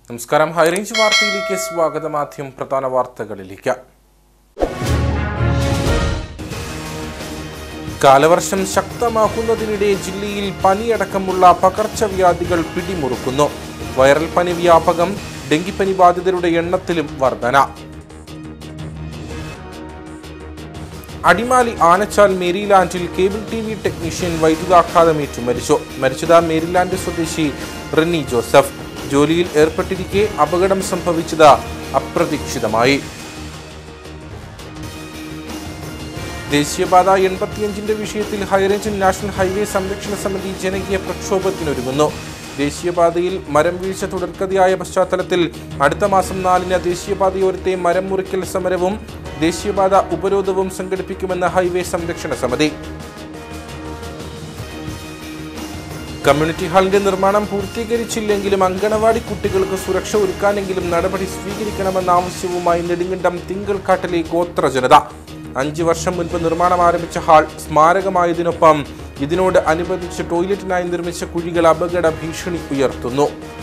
നമസ്കാരം ഹൈറേഞ്ച് വാർത്തയിലേക്ക് സ്വാഗതം ആദ്യം പ്രധാന വാർത്തകളിലേക്ക് കാലവർഷം ശക്തമാക്കുന്നതിനിടെ ജില്ലയിൽ പനിയടക്കമുള്ള പകർച്ചവ്യാധികൾ പിടിമുറുക്കുന്നു വൈറൽ പനി വ്യാപകം ഡെങ്കിപ്പനി ബാധിതരുടെ എണ്ണത്തിലും വർധന അടിമാലി ആനച്ചാൽ മേരിലാൻഡിൽ കേബിൾ ടി വി ടെക്നീഷ്യൻ വൈദ്യുതാഘാതമേറ്റു മരിച്ചു മരിച്ചത് മേരിലാൻഡ് സ്വദേശി റിനി ജോസഫ് ജോലിയിൽ ഏർപ്പെട്ടിരിക്കെ അപകടം സംഭവിച്ചത് അപ്രതീക്ഷിതമായി ദേശീയപാത എൺപത്തിയഞ്ചിന്റെ വിഷയത്തിൽ ഹൈറേഞ്ച് നാഷണൽ ഹൈവേ സംരക്ഷണ സമിതി ജനകീയ പ്രക്ഷോഭത്തിനൊരുങ്ങുന്നു ദേശീയപാതയിൽ മരം വീഴ്ച തുടർക്കഥയായ പശ്ചാത്തലത്തിൽ അടുത്ത മാസം നാലിന് ദേശീയപാതയോരത്തെ മരം മുറിക്കൽ സമരവും ദേശീയപാത ഉപരോധവും സംഘടിപ്പിക്കുമെന്ന് ഹൈവേ സംരക്ഷണ സമിതി കമ്മ്യൂണിറ്റി ഹാളിന്റെ നിർമ്മാണം പൂർത്തീകരിച്ചില്ലെങ്കിലും അങ്കണവാടി കുട്ടികൾക്ക് സുരക്ഷ ഒരുക്കാനെങ്കിലും നടപടി സ്വീകരിക്കണമെന്ന ആവശ്യവുമായി നെടുങ്കണ്ടം തിങ്കൾക്കാട്ടിലെ ഗോത്ര ജനത അഞ്ച് വർഷം മുൻപ് നിർമ്മാണം ആരംഭിച്ച ഹാൾ സ്മാരകമായതിനൊപ്പം ഇതിനോട് അനുബന്ധിച്ച് ടോയ്ലറ്റിനായി നിർമ്മിച്ച കുഴികൾ അപകട ഭീഷണി ഉയർത്തുന്നു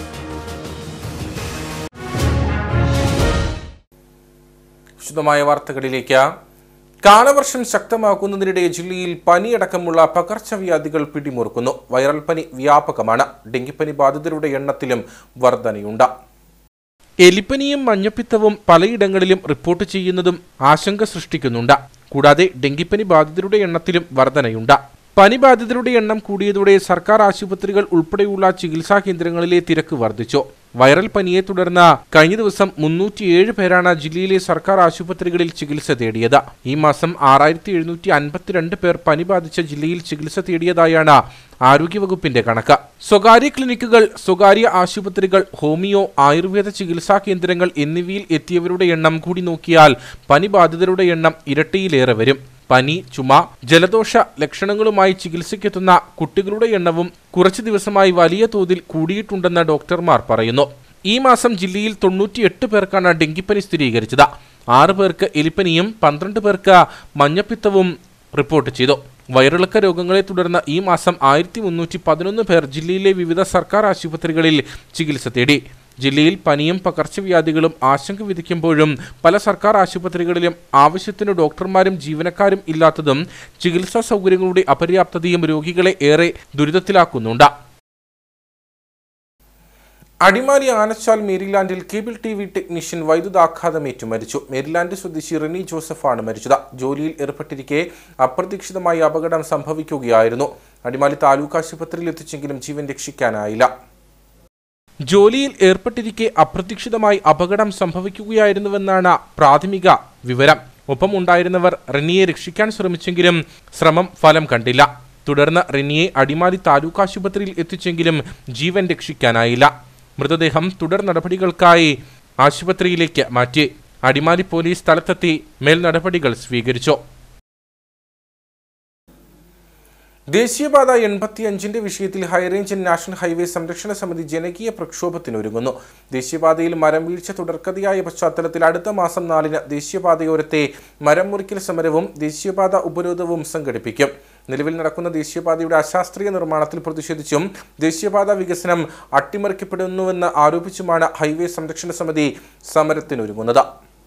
വിശദമായ വാർത്തകളിലേക്ക് കാലവർഷം ശക്തമാക്കുന്നതിനിടെ ജില്ലയിൽ പനിയടക്കമുള്ള പകർച്ചവ്യാധികൾ പിടിമുറുക്കുന്നു വൈറൽ പനി വ്യാപകമാണ് ഡെങ്കിപ്പനി ബാധിതരുടെ എണ്ണത്തിലും വർധനയുണ്ട് എലിപ്പനിയും മഞ്ഞപ്പിത്തവും പലയിടങ്ങളിലും റിപ്പോർട്ട് ചെയ്യുന്നതും ആശങ്ക സൃഷ്ടിക്കുന്നുണ്ട് കൂടാതെ ഡെങ്കിപ്പനി ബാധിതരുടെ എണ്ണത്തിലും വർധനയുണ്ട് പനി ബാധിതരുടെ എണ്ണം കൂടിയതോടെ സർക്കാർ ആശുപത്രികൾ ഉൾപ്പെടെയുള്ള ചികിത്സാ കേന്ദ്രങ്ങളിലെ തിരക്ക് വർദ്ധിച്ചു വൈറൽ പനിയെ തുടർന്ന് കഴിഞ്ഞ ദിവസം മുന്നൂറ്റിയേഴ് പേരാണ് ജില്ലയിലെ സർക്കാർ ആശുപത്രികളിൽ ചികിത്സ തേടിയത് ഈ മാസം ആറായിരത്തി എഴുന്നൂറ്റി അൻപത്തിരണ്ട് പേർ പനി ബാധിച്ച ജില്ലയിൽ ചികിത്സ തേടിയതായാണ് ആരോഗ്യവകുപ്പിന്റെ കണക്ക് സ്വകാര്യ ക്ലിനിക്കുകൾ സ്വകാര്യ ആശുപത്രികൾ ഹോമിയോ ആയുർവേദ ചികിത്സാ കേന്ദ്രങ്ങൾ എന്നിവയിൽ എത്തിയവരുടെ എണ്ണം കൂടി നോക്കിയാൽ പനി ബാധിതരുടെ എണ്ണം ഇരട്ടിയിലേറെ വരും പനി ചുമ ജലദോഷ ലക്ഷണങ്ങളുമായി ചികിത്സയ്ക്കെത്തുന്ന കുട്ടികളുടെ എണ്ണവും കുറച്ചു ദിവസമായി വലിയ തോതിൽ കൂടിയിട്ടുണ്ടെന്ന് ഡോക്ടർമാർ പറയുന്നു ഈ മാസം ജില്ലയിൽ തൊണ്ണൂറ്റിയെട്ട് പേർക്കാണ് ഡെങ്കിപ്പനി സ്ഥിരീകരിച്ചത് ആറ് പേർക്ക് എലിപ്പനിയും പന്ത്രണ്ട് പേർക്ക് മഞ്ഞപ്പിത്തവും റിപ്പോർട്ട് ചെയ്തു വയറിളക്ക രോഗങ്ങളെ തുടർന്ന് ഈ മാസം ആയിരത്തി മുന്നൂറ്റി പതിനൊന്ന് പേർ ജില്ലയിലെ വിവിധ സർക്കാർ ആശുപത്രികളിൽ ചികിത്സ തേടി ജില്ലയിൽ പനിയും പകർച്ചവ്യാധികളും ആശങ്ക വിധിക്കുമ്പോഴും പല സർക്കാർ ആശുപത്രികളിലും ആവശ്യത്തിന് ഡോക്ടർമാരും ജീവനക്കാരും ഇല്ലാത്തതും ചികിത്സാ സൗകര്യങ്ങളുടെ അപര്യാപ്തതയും രോഗികളെ ഏറെ ദുരിതത്തിലാക്കുന്നുണ്ട് അടിമാലി ആനച്ചാൽ മേരിലാൻഡിൽ കേബിൾ ടി വി ടെക്നീഷ്യൻ വൈദ്യുതാഘാതമേറ്റു മരിച്ചു മേരിലാൻഡ് സ്വദേശി റിനി ജോസഫാണ് മരിച്ചത് ജോലിയിൽ ഏർപ്പെട്ടിരിക്കെ അപ്രതീക്ഷിതമായി അപകടം സംഭവിക്കുകയായിരുന്നു അടിമാലി താലൂക്ക് ആശുപത്രിയിൽ എത്തിച്ചെങ്കിലും ജീവൻ രക്ഷിക്കാനായില്ല ജോലിയിൽ ഏർപ്പെട്ടിരിക്കെ അപ്രതീക്ഷിതമായി അപകടം സംഭവിക്കുകയായിരുന്നുവെന്നാണ് പ്രാഥമിക വിവരം ഒപ്പം ഉണ്ടായിരുന്നവർ റിനിയെ രക്ഷിക്കാൻ ശ്രമിച്ചെങ്കിലും ശ്രമം ഫലം കണ്ടില്ല തുടർന്ന് റിനിയെ അടിമാലി താലൂക്ക് ആശുപത്രിയിൽ എത്തിച്ചെങ്കിലും ജീവൻ രക്ഷിക്കാനായില്ല മൃതദേഹം തുടർ നടപടികൾക്കായി ആശുപത്രിയിലേക്ക് മാറ്റി അടിമാലി പോലീസ് സ്ഥലത്തെത്തി മേൽ നടപടികൾ സ്വീകരിച്ചു ദേശീയപാത എൺപത്തിയഞ്ചിന്റെ വിഷയത്തിൽ ഹൈറേഞ്ച് നാഷണൽ ഹൈവേ സംരക്ഷണ സമിതി ജനകീയ പ്രക്ഷോഭത്തിനൊരുങ്ങുന്നു ദേശീയപാതയിൽ മരം വീഴ്ച തുടർക്കഥയായ പശ്ചാത്തലത്തിൽ അടുത്ത മാസം നാലിന് ദേശീയപാതയോരത്തെ മരം മുറിക്കൽ സമരവും ദേശീയപാത ഉപരോധവും സംഘടിപ്പിക്കും നിലവിൽ നടക്കുന്ന ദേശീയപാതയുടെ അശാസ്ത്രീയ നിർമ്മാണത്തിൽ പ്രതിഷേധിച്ചും ദേശീയപാത വികസനം അട്ടിമറിക്കപ്പെടുന്നുവെന്ന് ആരോപിച്ചുമാണ് ഹൈവേ സംരക്ഷണ സമിതി സമരത്തിനൊരുങ്ങുന്നത്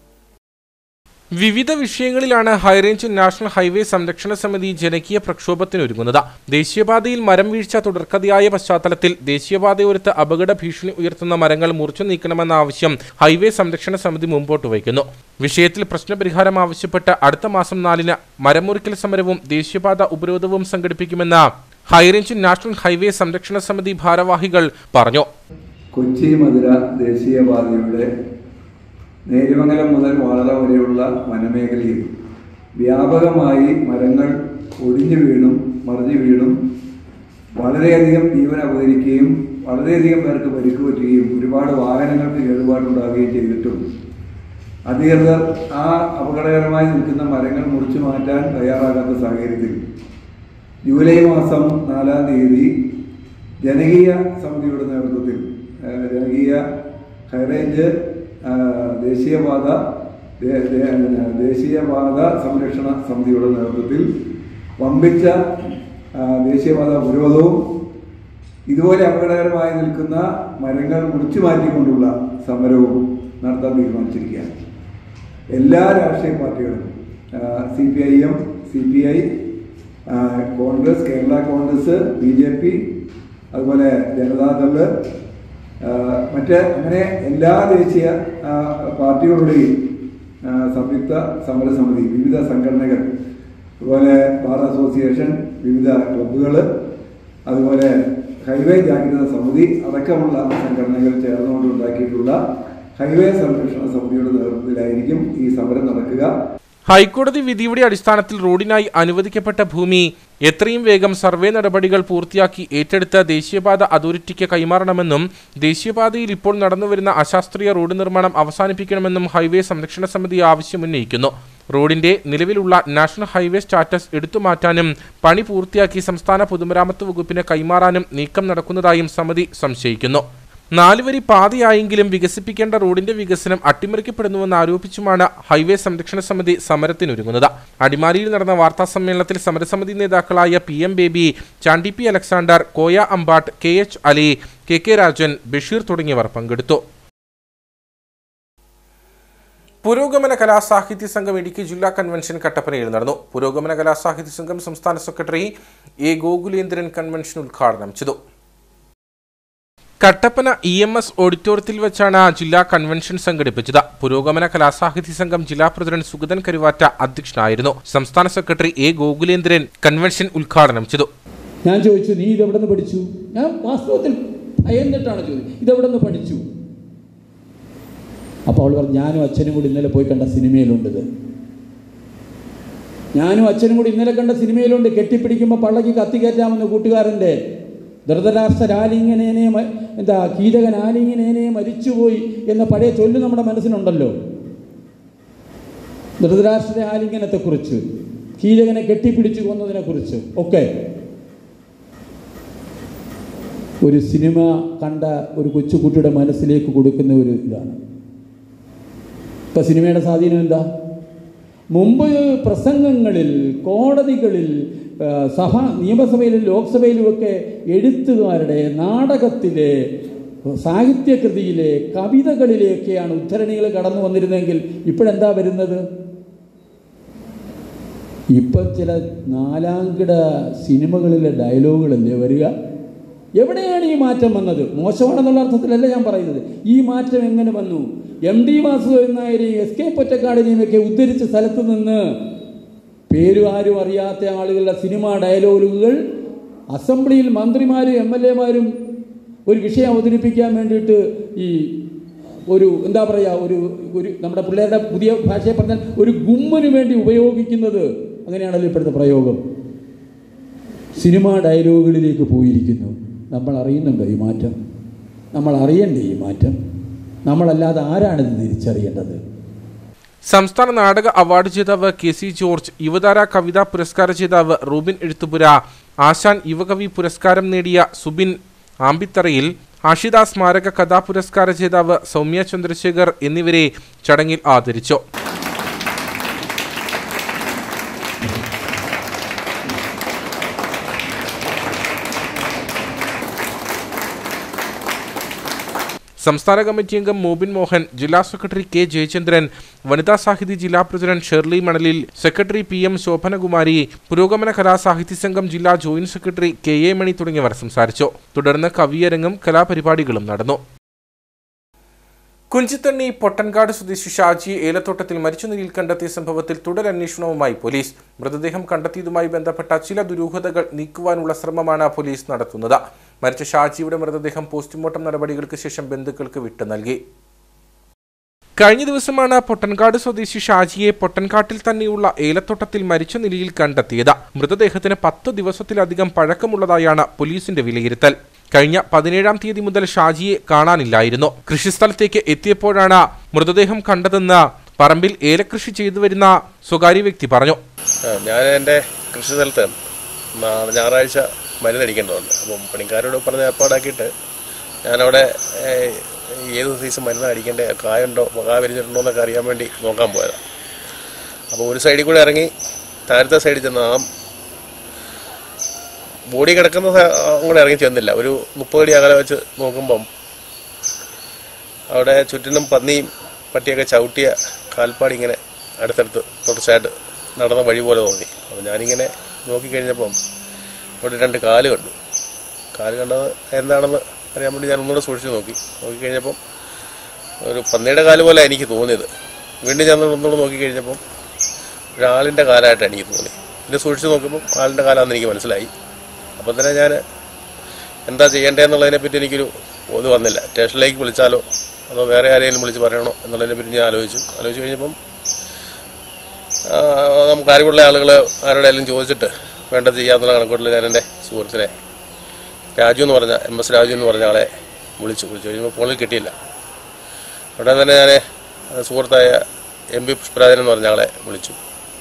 വിവിധ വിഷയങ്ങളിലാണ് ഹൈറേഞ്ച് നാഷണൽ ഹൈവേ സംരക്ഷണ സമിതി ജനകീയ പ്രക്ഷോഭത്തിനൊരുങ്ങുന്നത് ദേശീയപാതയിൽ മരം വീഴ്ച തുടർക്കഥയായ പശ്ചാത്തലത്തിൽ ദേശീയപാതയോരത്ത് അപകട ഭീഷണി ഉയർത്തുന്ന മരങ്ങൾ മുറിച്ചു നീക്കണമെന്ന ആവശ്യം ഹൈവേ സംരക്ഷണ സമിതി മുമ്പോട്ട് വയ്ക്കുന്നു വിഷയത്തിൽ പ്രശ്നപരിഹാരം ആവശ്യപ്പെട്ട് അടുത്ത മാസം നാലിന് മരം മുറിക്കൽ സമരവും ദേശീയപാത ഉപരോധവും സംഘടിപ്പിക്കുമെന്ന് ഹൈറേഞ്ച് നാഷണൽ ഹൈവേ സംരക്ഷണ സമിതി ഭാരവാഹികൾ പറഞ്ഞു കൊച്ചി മധുര ദേശീയപാതയുടെ നേര്യമംഗലം മുതൽ വാളറ വരെയുള്ള വനമേഖലയിൽ വ്യാപകമായി മരങ്ങൾ ഒടിഞ്ഞു വീണും മറിഞ്ഞു വീണും വളരെയധികം ജീവൻ അപകരിക്കുകയും വളരെയധികം പേർക്ക് പരിക്ക് പറ്റുകയും ഒരുപാട് വാഹനങ്ങൾക്ക് കേടുപാടുണ്ടാവുകയും ചെയ്തിട്ടും അധികൃതർ ആ അപകടകരമായി നിൽക്കുന്ന മരങ്ങൾ മുറിച്ചു മാറ്റാൻ തയ്യാറാകാത്ത സാഹചര്യത്തിൽ ജൂലൈ മാസം നാലാം തീയതി ജനകീയ സമിതിയുടെ നേതൃത്വത്തിൽ ആ, ജനകീയ ഹൈറേഞ്ച് ആ, ദേശീയപാത ദേ- ദേ- ദേശീയപാത സംരക്ഷണ സമിതിയുടെ നേതൃത്വത്തിൽ വമ്പിച്ച ആ, ദേശീയപാത ഉപരോധവും ഇതുപോലെ അപകടകരമായി നിൽക്കുന്ന മരങ്ങൾ മുറിച്ചു മാറ്റിക്കൊണ്ടുള്ള സമരവും നടത്താൻ തീരുമാനിച്ചിരിക്കുകയാണ് എല്ലാ രാഷ്ട്രീയ പാർട്ടികളും C P I M C P I Congress Kerala Congress B J P അതുപോലെ ജനതാദള് ആ, മറ്റ് അങ്ങനെ എല്ലാ ദേശീയ ആ, പാർട്ടികളുടെയും ആ, സംയുക്ത സമരസമിതി വിവിധ സംഘടനകൾ അതുപോലെ ബാർ അസോസിയേഷൻ വിവിധ ക്ലബ്ബുകൾ അതുപോലെ ഹൈവേ ജാഗ്രത സമിതി അടക്കമുള്ള സംഘടനകൾ ചേർന്നുകൊണ്ട് ഉണ്ടാക്കിയിട്ടുള്ള ഹൈവേ സംരക്ഷണ സമിതിയുടെ നേതൃത്വത്തിലായിരിക്കും ഈ സമരം നടക്കുക ഹൈക്കോടതി വിധിയുടെ അടിസ്ഥാനത്തിൽ റോഡിനായി അനുവദിക്കപ്പെട്ട ഭൂമി എത്രയും വേഗം സർവേ നടപടികൾ പൂർത്തിയാക്കി ഏറ്റെടുത്ത ദേശീയപാത അതോറിറ്റിക്ക് കൈമാറണമെന്നും ദേശീയപാതയിൽ ഇപ്പോൾ നടന്നുവരുന്ന അശാസ്ത്രീയ റോഡ് നിർമ്മാണം അവസാനിപ്പിക്കണമെന്നും ഹൈവേ സംരക്ഷണ സമിതി ആവശ്യമുന്നയിക്കുന്നു റോഡിന്റെ നിലവിലുള്ള നാഷണൽ ഹൈവേ സ്റ്റാറ്റസ് എടുത്തുമാറ്റാനും പണി പൂർത്തിയാക്കി സംസ്ഥാന പൊതുമരാമത്ത് വകുപ്പിന് കൈമാറാനും നീക്കം നടക്കുന്നതായും സമിതി സംശയിക്കുന്നു നാലുവരി പാതയായെങ്കിലും വികസിപ്പിക്കേണ്ട റോഡിന്റെ വികസനം അട്ടിമറിക്കപ്പെടുന്നുവെന്ന് ആരോപിച്ചുമാണ് ഹൈവേ സംരക്ഷണ സമിതി സമരത്തിനൊരുങ്ങുന്നത് അടിമാലിയിൽ നടന്ന വാർത്താ സമ്മേളനത്തിൽ സമരസമിതി നേതാക്കളായ P M Baby Chandy P Alexander Koya Ambatt K H Ali K K Rajan Basheer തുടങ്ങിയവർ പങ്കെടുത്തു പുരോഗമന കലാസാഹിത്യ സംഘം ഇടുക്കി ജില്ലാ കൺവെൻഷൻ കട്ടപ്പനയിൽ നടന്നു പുരോഗമന കലാസാഹിത്യ സംഘം സംസ്ഥാന സെക്രട്ടറി എ ഗോകുലേന്ദ്രൻ കൺവെൻഷൻ ഉദ്ഘാടനം ചെയ്തു കട്ടപ്പന ഇ എം എസ് ഓഡിറ്റോറിയത്തിൽ വെച്ചാണ് ജില്ലാ കൺവെൻഷൻ സംഘടിപ്പിച്ചത് പുരോഗമന കലാസാഹിത്യ സംഘം ജില്ലാ പ്രസിഡന്റ് സുഗതൻ കരുവാറ്റ അധ്യക്ഷനായിരുന്നു സംസ്ഥാന സെക്രട്ടറി എ ഗോകുലേന്ദ്രൻ കൺവെൻഷൻ ഉദ്ഘാടനം ചെയ്തു ഞാൻ ചോദിച്ചു നീ ഇതെവിടെ നിന്ന് പഠിച്ചു ഞാൻ വാസ്തവത്തിൽ ഭയന്നിട്ടാണ് ചോദിച്ചത് ഇതെവിടെ നിന്ന് പഠിച്ചു അപ്പോൾ അവൾ പറഞ്ഞു ഞാനും അച്ഛനും കൂടി ഇന്നലെ പോയി കണ്ട സിനിമയിലുണ്ടത് ഞാനും അച്ഛനും കൂടി ഇന്നലെ കണ്ട സിനിമയിലുണ്ട് കെട്ടിപ്പിടിക്കുമ്പോൾ പള്ളക്ക് കത്തി കയറ്റാമെന്ന് കൂട്ടുകാരൻ്റെ ധൃതരാഷ്ട്രരാലിംഗനേനെ മ- എന്താ കീചകൻ ആലിംഗനേനെ മരിച്ചുപോയി എന്ന പഴയ ചൊല്ല് നമ്മുടെ മനസ്സിലുണ്ടല്ലോ ധൃതരാഷ്ട്ര ആലിംഗനത്തെക്കുറിച്ച് കീചകനെ കെട്ടിപ്പിടിച്ചു കൊന്നതിനെക്കുറിച്ച് ഒക്കെ ഒരു സിനിമ കണ്ട ഒരു കൊച്ചുകുട്ടിയുടെ മനസ്സിലേക്ക് കൊടുക്കുന്ന ഒരു ഇതാണ് ഇപ്പം സിനിമയുടെ സ്വാധീനം എന്താ മുമ്പ് പ്രസംഗങ്ങളിൽ കോടതികളിൽ ആ, സഭ നിയമസഭയിലും ലോക്സഭയിലുമൊക്കെ എഴുത്തുകാരുടെ നാടകത്തിലെ സാഹിത്യകൃതിയിലെ കവിതകളിലെയൊക്കെയാണ് ഉദ്ധരണികൾ കടന്നു വന്നിരുന്നെങ്കിൽ ഇപ്പോഴെന്താ വരുന്നത് ഇപ്പം ചില നാലാംകിട സിനിമകളിലെ ഡയലോഗുകളല്ലേ വരിക എവിടെയാണ് ഈ മാറ്റം വന്നത് മോശമാണെന്നുള്ള അർത്ഥത്തിലല്ല ഞാൻ പറയുന്നത് ഈ മാറ്റം എങ്ങനെ വന്നു എം ഡി വാസുദേവൻ നായരെയും എസ് കെ പൊറ്റക്കാടിനെയും ഒക്കെ ഉദ്ധരിച്ച സ്ഥലത്ത് നിന്ന് പേരും ആരും അറിയാത്ത ആളുകളുടെ സിനിമാ ഡയലോഗുകൾ അസംബ്ലിയിൽ മന്ത്രിമാരും എം എൽ എമാരും ഒരു വിഷയം അവതരിപ്പിക്കാൻ വേണ്ടിയിട്ട് ഈ ഒരു എന്താ പറയുക ഒരു ഒരു നമ്മുടെ പിള്ളേരുടെ പുതിയ ഭാഷയെ പറഞ്ഞാൽ ഒരു ഗുമ്മിന് വേണ്ടി ഉപയോഗിക്കുന്നത് അങ്ങനെയാണല്ലോ ഇപ്പോഴത്തെ പ്രയോഗം സിനിമാ ഡയലോഗുകളിലേക്ക് പോയിരിക്കുന്നു നമ്മൾ അറിയുന്നുണ്ടോ ഈ മാറ്റം നമ്മൾ അറിയണ്ടേ ഈ മാറ്റം നമ്മളല്ലാതെ ആരാണിത് തിരിച്ചറിയേണ്ടത് സംസ്ഥാന നാടക അവാർഡ് ജേതാവ് കെ സി ജോർജ് യുവതാര കവിതാ പുരസ്കാര ജേതാവ് റൂബിൻ എഴുത്തുപുര ആശാൻ യുവകവി പുരസ്കാരം നേടിയ സുബിൻ ആമ്പിത്തറയിൽ ആഷിത സ്മാരക കഥാ പുരസ്കാര ജേതാവ് സൗമ്യ ചന്ദ്രശേഖർ എന്നിവരെ ചടങ്ങിൽ ആദരിച്ചു സംസ്ഥാന കമ്മിറ്റി അംഗം മോബിൻ മോഹൻ ജില്ലാ സെക്രട്ടറി കെ ജയചന്ദ്രൻ വനിതാ സാഹിതി ജില്ലാ president Shirley Manalil secretary P M Shobhanakumari Purogamana Kalasahithya Sangham ജില്ലാ joint secretary K A Mani തുടങ്ങിയവർ സംസാരിച്ചു തുടർന്ന് കവിയരങ്ങും കലാപരിപാടികളും നടന്നു കുഞ്ചിത്തണ്ണി പൊട്ടൻകാട് സ്വദേശി ഷാജിയെ ഏലത്തോട്ടത്തിൽ മരിച്ച നിലയിൽ കണ്ടെത്തിയ സംഭവത്തിൽ തുടരന്വേഷണവുമായി പോലീസ് മൃതദേഹം കണ്ടെത്തിയതുമായി ബന്ധപ്പെട്ട ചില ദുരൂഹതകൾ നീക്കുവാനുള്ള ശ്രമമാണ് പോലീസ് നടത്തുന്നത് മരിച്ച ഷാജിയുടെ മൃതദേഹം പോസ്റ്റ്മോർട്ടം നടപടികൾക്ക് ശേഷം ബന്ധുക്കൾക്ക് വിട്ടു നൽകി കഴിഞ്ഞ ദിവസമാണ് പൊട്ടൻകാട് സ്വദേശി ഷാജിയെ പൊട്ടൻകാട്ടിൽ തന്നെയുള്ള ഏലത്തോട്ടത്തിൽ മരിച്ച നിലയിൽ കണ്ടെത്തിയത് മൃതദേഹത്തിന് പത്ത് ദിവസത്തിലധികം പഴക്കമുള്ളതായാണ് പോലീസിന്റെ വിലയിരുത്തൽ കഴിഞ്ഞ പതിനേഴാം തീയതി മുതൽ ഷാജിയെ കാണാനില്ലായിരുന്നു കൃഷിസ്ഥലത്തേക്ക് എത്തിയപ്പോഴാണ് മൃതദേഹം കണ്ടതെന്ന് പറമ്പിൽ ഏലകൃഷി ചെയ്തു വരുന്ന സ്വകാര്യ വ്യക്തി പറഞ്ഞു ആ, ഞാൻ എൻ്റെ കൃഷി സ്ഥലത്ത് നാ- ഞായറാഴ്ച മരുന്നടിക്കേണ്ടതുണ്ട് അപ്പം പണിക്കാരോട് പറഞ്ഞ് ഏർപ്പാടാക്കിയിട്ട് ഞാനവിടെ ഏഹ്, ഏത് സൈസ് മരുന്ന് അടിക്കേണ്ട കായുണ്ടോ കാ വിരിഞ്ഞിട്ടുണ്ടോ എന്നൊക്കെ അറിയാൻ വേണ്ടി നോക്കാൻ പോയതാണ് അപ്പോൾ ഒരു സൈഡിൽ കൂടെ ഇറങ്ങി താഴത്തെ സൈഡിൽ ചെന്ന് ആ ബോഡി കിടക്കുന്ന സ്ഥ- അങ്ങോട്ട് ഇറങ്ങി ചെന്നില്ല ഒരു മുപ്പത് അടി അകലെ വെച്ച് നോക്കുമ്പം അവിടെ ചുറ്റിനും പന്നിയും പട്ടിയൊക്കെ ചവിട്ടിയ കാൽപ്പാടി ഇങ്ങനെ അടുത്തടുത്ത് തുടർച്ചയായിട്ട് നടന്ന വഴി പോലെ തോന്നി അപ്പോൾ ഞാനിങ്ങനെ നോക്കിക്കഴിഞ്ഞപ്പം ഇവിടെ രണ്ട് കാല് കണ്ടു കാല് കണ്ടത് എന്താണെന്ന് അറിയാൻ വേണ്ടി ഞാൻ ഒന്നുകൂടെ സൂക്ഷിച്ച് നോക്കി നോക്കിക്കഴിഞ്ഞപ്പം ഒരു പന്നിയുടെ കാല് പോലെ എനിക്ക് തോന്നിയത് വീണ്ടും ഞാൻ ഒന്നുകൂടെ നോക്കിക്കഴിഞ്ഞപ്പം ഒരാളിൻ്റെ കാലായിട്ടാണ് എനിക്ക് തോന്നി പിന്നെ സൂക്ഷിച്ച് നോക്കുമ്പോൾ ആളിൻ്റെ കാലാണെന്ന് എനിക്ക് മനസ്സിലായി അപ്പം തന്നെ ഞാൻ എന്താ ചെയ്യേണ്ടതെന്നുള്ളതിനെ പറ്റി എനിക്കൊരു ഇത് വന്നില്ല സ്റ്റേഷനിലേക്ക് വിളിച്ചാലോ അതോ വേറെ ആരെങ്കിലും വിളിച്ച് പറയണോ എന്നുള്ളതിനെ പറ്റി ഞാൻ ആലോചിച്ചു ആലോചിച്ച് കഴിഞ്ഞപ്പം ആ, നമുക്ക് അറിവുള്ള ആളുകൾ ആരോടെങ്കിലും ചോദിച്ചിട്ട് വേണ്ടത് ചെയ്യാമെന്നുള്ള കണക്കൂട്ടിൽ ഞാൻ എൻ്റെ സുഹൃത്തിനെ രാജു എന്ന് പറഞ്ഞ എം എസ് രാജു എന്ന് പറഞ്ഞ ആളെ വിളിച്ചു വിളിച്ചു കഴിഞ്ഞപ്പോൾ ഫോണിൽ കിട്ടിയില്ല ഉടനെ തന്നെ ഞാൻ സുഹൃത്തായ എം പി പുഷ്പരാജൻ എന്ന് പറഞ്ഞ ആളെ വിളിച്ചു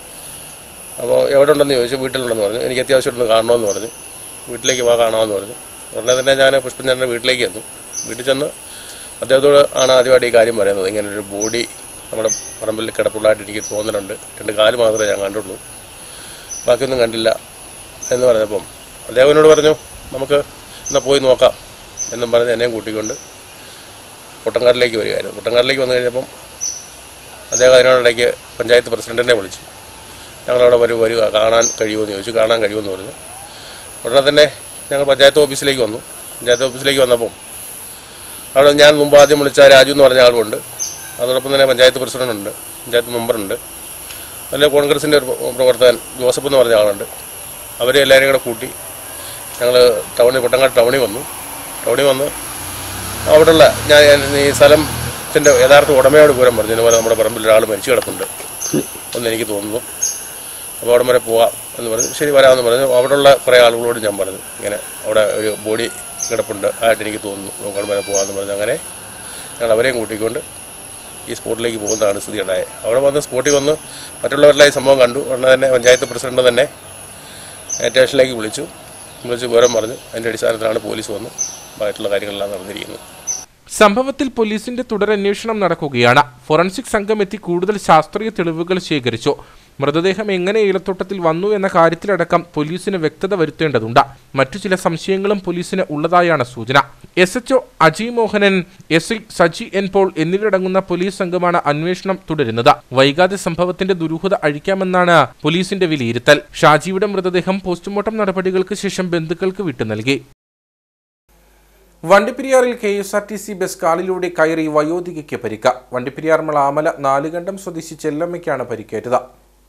അപ്പോൾ എവിടെ ഉണ്ടെന്ന് ചോദിച്ചു വീട്ടിലുണ്ടെന്ന് പറഞ്ഞു എനിക്ക് അത്യാവശ്യമായിട്ടൊന്ന് കാണണമെന്ന് പറഞ്ഞു വീട്ടിലേക്ക് വാ കാണാമെന്ന് പറഞ്ഞു ഉടനെ തന്നെ ഞാൻ പുഷ്പചന്ദ്രൻ്റെ വീട്ടിലേക്ക് ചെന്നു വീട്ടിൽ ചെന്ന് അദ്ദേഹത്തോട് ആണ് ആദ്യമായിട്ട് ഈ കാര്യം പറയുന്നത് ഇങ്ങനെ ഒരു ബോഡി നമ്മുടെ പറമ്പിൽ കിടപ്പുള്ളതായിട്ട് എനിക്ക് തോന്നുന്നുണ്ട് രണ്ട് കാല് മാത്രമേ ഞാൻ കണ്ടുള്ളൂ ബാക്കിയൊന്നും കണ്ടില്ല എന്ന് പറഞ്ഞപ്പം അദ്ദേഹം എന്നോട് പറഞ്ഞു നമുക്ക് എന്നാൽ പോയി നോക്കാം എന്നും പറഞ്ഞ് എന്നെയും കൂട്ടിക്കൊണ്ട് പൊട്ടങ്കാട്ടിലേക്ക് വരികയായിരുന്നു പൊട്ടങ്കാട്ടിലേക്ക് വന്നു കഴിഞ്ഞപ്പം അദ്ദേഹം അതിനോടിടയ്ക്ക് പഞ്ചായത്ത് പ്രസിഡന്റിനെ വിളിച്ചു ഞങ്ങളവിടെ വരൂ വരിക കാണാൻ കഴിയുമെന്ന് ചോദിച്ചു കാണാൻ കഴിയുമെന്ന് പറഞ്ഞു ഉടനെ തന്നെ ഞങ്ങൾ പഞ്ചായത്ത് ഓഫീസിലേക്ക് വന്നു പഞ്ചായത്ത് ഓഫീസിലേക്ക് വന്നപ്പം അവിടെ ഞാൻ മുമ്പ് ആദ്യം വിളിച്ച രാജു എന്ന് പറഞ്ഞ ആളുണ്ട് അതോടൊപ്പം തന്നെ പഞ്ചായത്ത് പ്രസിഡന്റ് ഉണ്ട് പഞ്ചായത്ത് മെമ്പറുണ്ട് അതിലെ കോൺഗ്രസിൻ്റെ ഒരു പ്രവർത്തകൻ ജോസഫ് എന്ന് പറഞ്ഞ ആളുണ്ട് അവരെ എല്ലാവരെയും കൂടെ കൂട്ടി ഞങ്ങൾ ടൗണിൽ കൊട്ടങ്ങാട് ടൗണിൽ വന്നു ടൗണിൽ വന്ന് അവിടെയുള്ള ഞാൻ ഞാൻ ഈ സ്ഥലത്തിൻ്റെ യഥാർത്ഥ ഉടമയോട് പൂരം പറഞ്ഞു ഇതുപോലെ നമ്മുടെ പറമ്പിൽ ഒരാൾ മരിച്ചു കിടപ്പുണ്ട് എന്ന് എനിക്ക് തോന്നുന്നു അപ്പോൾ അവിടെ വരെ പോവാം എന്ന് പറഞ്ഞു ശരി വരാമെന്ന് പറഞ്ഞു അവിടെയുള്ള കുറേ ആളുകളോട് ഞാൻ പറഞ്ഞു ഇങ്ങനെ അവിടെ ഒരു ബോഡി കിടപ്പുണ്ട് ആയിട്ട് എനിക്ക് തോന്നുന്നു നമുക്ക് അവിടെ വരെ പോകാമെന്ന് പറഞ്ഞു അങ്ങനെ ഞങ്ങൾ അവരെയും കൂട്ടിക്കൊണ്ട് ഈ സ്പോട്ടിലേക്ക് പോകുന്നതാണ് സ്ഥിതി ഉണ്ടായത് അവിടെ വന്ന് സ്പോട്ടിൽ വന്ന് മറ്റുള്ളവരെല്ലാം ഈ സംഭവം കണ്ടു ഉടനെ തന്നെ പഞ്ചായത്ത് പ്രസിഡന്റ് തന്നെ സ്റ്റേഷനിലേക്ക് വിളിച്ചു വിളിച്ച് വിവരം പറഞ്ഞു അതിൻ്റെ അടിസ്ഥാനത്തിലാണ് പോലീസ് വന്നു ബാക്കിയുള്ള കാര്യങ്ങളെല്ലാം നടന്നിരിക്കുന്നത് സംഭവത്തിൽ പോലീസിന്റെ തുടരന്വേഷണം നടക്കുകയാണ് ഫോറൻസിക് സംഘം എത്തി കൂടുതൽ ശാസ്ത്രീയ തെളിവുകൾ ശേഖരിച്ചു മൃതദേഹം എങ്ങനെ ഏലത്തോട്ടത്തിൽ വന്നു എന്ന കാര്യത്തിലടക്കം പോലീസിന് വ്യക്തത വരുത്തേണ്ടതുണ്ട് മറ്റു ചില സംശയങ്ങളും പോലീസിന് ഉള്ളതായാണ് സൂചന S H Ajay Mohanan S I Saji N Paul എന്നിവരടങ്ങുന്ന പോലീസ് സംഘമാണ് അന്വേഷണം തുടരുന്നത് വൈകാതെ സംഭവത്തിന്റെ ദുരൂഹത അഴിക്കാമെന്നാണ് പോലീസിന്റെ വിലയിരുത്തൽ ഷാജിയുടെ മൃതദേഹം പോസ്റ്റ്മോർട്ടം നടപടികൾക്ക് ശേഷം ബന്ധുക്കൾക്ക് വിട്ടു നൽകി വണ്ടിപ്പെരിയാറിൽ K S R T C bus കാലിലൂടെ കയറി വയോധികയ്ക്ക് പരിക്ക വണ്ടിപ്പെരിയാർ മ്ലാമല നാലുകണ്ടം സ്വദേശി ചെല്ലമ്മയ്ക്കാണ് പരിക്കേറ്റത്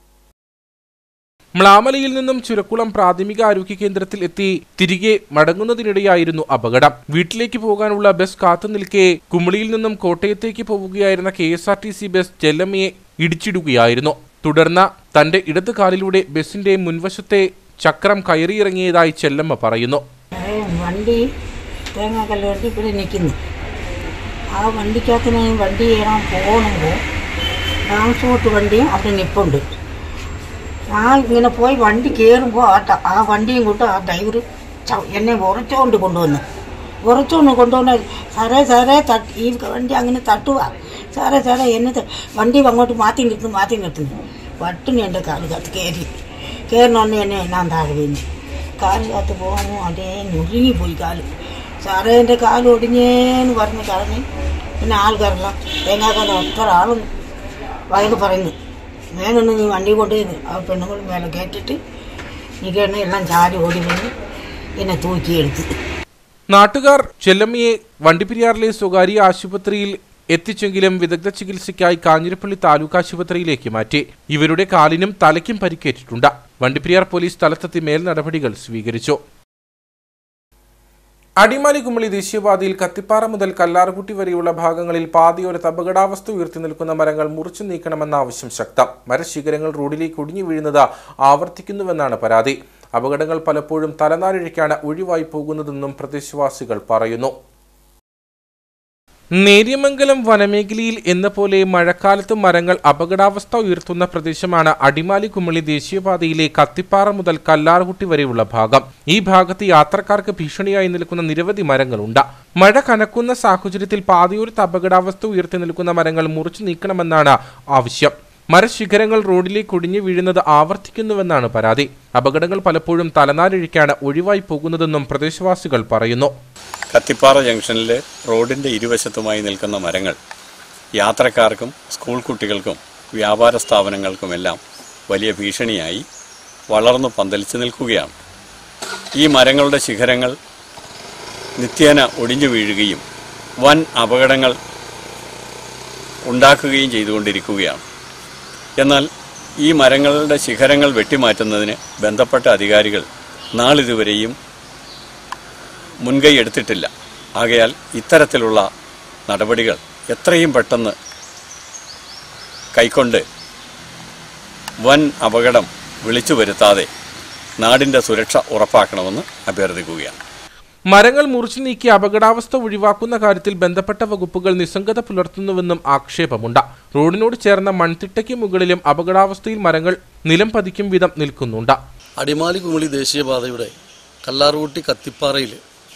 മ്ലാമലയിൽ നിന്നും ചുരക്കുളം പ്രാഥമിക ആരോഗ്യ കേന്ദ്രത്തിൽ എത്തി തിരികെ മടങ്ങുന്നതിനിടെയായിരുന്നു അപകടം വീട്ടിലേക്ക് പോകാനുള്ള ബസ് കാത്തു നിൽക്കെ കുമളിയിൽ നിന്നും കോട്ടയത്തേക്ക് പോവുകയായിരുന്ന K S R T C bus ചെല്ലമ്മയെ ഇടിച്ചിടുകയായിരുന്നു തുടർന്ന് തന്റെ ഇടത് കാലിലൂടെ ബസിന്റെ മുൻവശത്തെ ചക്രം കയറിയിറങ്ങിയതായി ചെല്ലമ്മ പറയുന്നു ഏ, വണ്ടി തേങ്ങാക്കല്ല് വണ്ടി ഇവിടെ നിൽക്കുന്നു ആ വണ്ടിക്കകത്ത് ഞാൻ വണ്ടി ചെയ്യണം പോകണമെങ്കിൽ ട്രാൻസ്പോർട്ട് വണ്ടിയും അവിടെ നിൽപ്പുണ്ട് ഞാൻ ഇങ്ങനെ പോയി വണ്ടി കയറുമ്പോൾ ആ ട- ആ വണ്ടിയും കൊണ്ട് ആ ഡ്രൈവർ എന്നെ ഉറച്ചുകൊണ്ട് കൊണ്ടുവന്നു ഉറച്ചുകൊണ്ട് കൊണ്ടുവന്ന് സാറേ സാറേ തട്ട് ഈ വണ്ടി അങ്ങനെ തട്ടുക സാറേ സാറേ എന്നെ ത- വണ്ടി അങ്ങോട്ട് മാറ്റി നിർത്തുന്നു മാറ്റി നിർത്തുന്നു പട്ടിണി എൻ്റെ കാലിനകത്ത് കയറി കയറണമെന്ന് എന്നെ ഞാൻ താഴെ വീണു കാലിനകത്ത് പോകാനും അതേ ഞുരുങ്ങിപ്പോയി കാല് സാറേ എൻ്റെ കാല് ഒടിഞ്ഞേന്ന് പറഞ്ഞ് കളഞ്ഞ് പിന്നെ ആൾക്കാരെല്ലാം തേങ്ങാക്കാലം എത്ര ആളും വയറ് പറയുന്നു വേണമെന്ന് നീ വണ്ടി കൊണ്ട് ആ പെണ്ണുങ്ങൾ മേലെ കയറ്റിട്ട് നീ കിടന്ന് എല്ലാം ചാടി ഓടി വന്ന് എന്നെ തൂക്കിയെടുത്ത് നാട്ടുകാർ ചെല്ലമ്മയെ വണ്ടിപ്പെരിയാറിലെ സ്വകാര്യ ആശുപത്രിയിൽ എത്തിച്ചെങ്കിലും വിദഗ്ധ ചികിത്സയ്ക്കായി കാഞ്ഞിരപ്പള്ളി താലൂക്ക് ആശുപത്രിയിലേക്ക് മാറ്റി ഇവരുടെ കാലിനും തലയ്ക്കും പരിക്കേറ്റിട്ടുണ്ട് വണ്ടിപ്പെരിയാർ പോലീസ് സ്ഥലത്തെത്തി മേൽ നടപടികൾ സ്വീകരിച്ചു അടിമാലി കുമളി ദേശീയപാതയിൽ കത്തിപ്പാറ മുതൽ കല്ലാർകുട്ടി വരെയുള്ള ഭാഗങ്ങളിൽ പാതയോരത്ത് അപകടാവസ്ഥ ഉയർത്തി നിൽക്കുന്ന മരങ്ങൾ മുറിച്ചു നീക്കണമെന്ന ആവശ്യം ശക്തം മരശിഖരങ്ങൾ റോഡിലേക്ക് ഒടിഞ്ഞു വീഴുന്നത് ആവർത്തിക്കുന്നുവെന്നാണ് പരാതി അപകടങ്ങൾ പലപ്പോഴും തലനാരിഴയ്ക്കാണ് ഒഴിവായി പോകുന്നതെന്നും പ്രദേശവാസികൾ പറയുന്നു നേര്യമംഗലം വനമേഖലയിൽ എന്ന പോലെ മഴക്കാലത്ത് മരങ്ങൾ അപകടാവസ്ഥ ഉയർത്തുന്ന പ്രദേശമാണ് അടിമാലി കുമളി ദേശീയപാതയിലെ കത്തിപ്പാറ മുതൽ കല്ലാർകുട്ടി വരെയുള്ള ഭാഗം ഈ ഭാഗത്ത് യാത്രക്കാർക്ക് ഭീഷണിയായി നിൽക്കുന്ന നിരവധി മരങ്ങളുണ്ട് മഴ കനക്കുന്ന സാഹചര്യത്തിൽ പാതയോരത്ത് അപകടാവസ്ഥ ഉയർത്തി നിൽക്കുന്ന മരങ്ങൾ മുറിച്ചു നീക്കണമെന്നാണ് ആവശ്യം മരശിഖരങ്ങൾ റോഡിലേക്ക് ഒടിഞ്ഞു വീഴുന്നത് ആവർത്തിക്കുന്നുവെന്നാണ് പരാതി അപകടങ്ങൾ പലപ്പോഴും തലനാരിഴയ്ക്കാണ് ഒഴിവായി പോകുന്നതെന്നും പ്രദേശവാസികൾ പറയുന്നു കത്തിപ്പാറ ജംഗ്ഷനിൽ റോഡിൻ്റെ ഇരുവശത്തുമായി നിൽക്കുന്ന മരങ്ങൾ യാത്രക്കാർക്കും സ്കൂൾ കുട്ടികൾക്കും വ്യാപാര സ്ഥാപനങ്ങൾക്കുമെല്ലാം വലിയ ഭീഷണിയായി വളർന്നു പന്തലിച്ച് നിൽക്കുകയാണ് ഈ മരങ്ങളുടെ ശിഖരങ്ങൾ നിത്യേന ഒടിഞ്ഞു വീഴുകയും വൻ അപകടങ്ങൾ ഉണ്ടാക്കുകയും ചെയ്തുകൊണ്ടിരിക്കുകയാണ് എന്നാൽ ഈ മരങ്ങളുടെ ശിഖരങ്ങൾ വെട്ടിമാറ്റുന്നതിന് ബന്ധപ്പെട്ട അധികാരികൾ നാളിതുവരെയും മുൻകൈ എടുത്തിട്ടില്ല ആകയാൽ ഇത്തരത്തിലുള്ള നടപടികൾ എത്രയും പെട്ടെന്ന് കൈക്കൊണ്ട് വൻ അപകടം വിളിച്ചു വരുത്താതെ നാടിൻ്റെ സുരക്ഷ ഉറപ്പാക്കണമെന്ന് അഭ്യർത്ഥിക്കുകയാണ് മരങ്ങൾ മുറിച്ചു നീക്കി അപകടാവസ്ഥ ഒഴിവാക്കുന്ന കാര്യത്തിൽ ബന്ധപ്പെട്ട വകുപ്പുകൾ നിസ്സംഗത പുലർത്തുന്നുവെന്നും ആക്ഷേപമുണ്ട് റോഡിനോട് ചേർന്ന മൺതിട്ടയ്ക്ക് മുകളിലും അപകടാവസ്ഥയിൽ മരങ്ങൾ നിലം പതിക്കും വിധം നിൽക്കുന്നുണ്ട് അടിമാലി കുമിളി ദേശീയപാതയുടെ കല്ലാറുകുട്ടി കത്തിപ്പാറയിൽ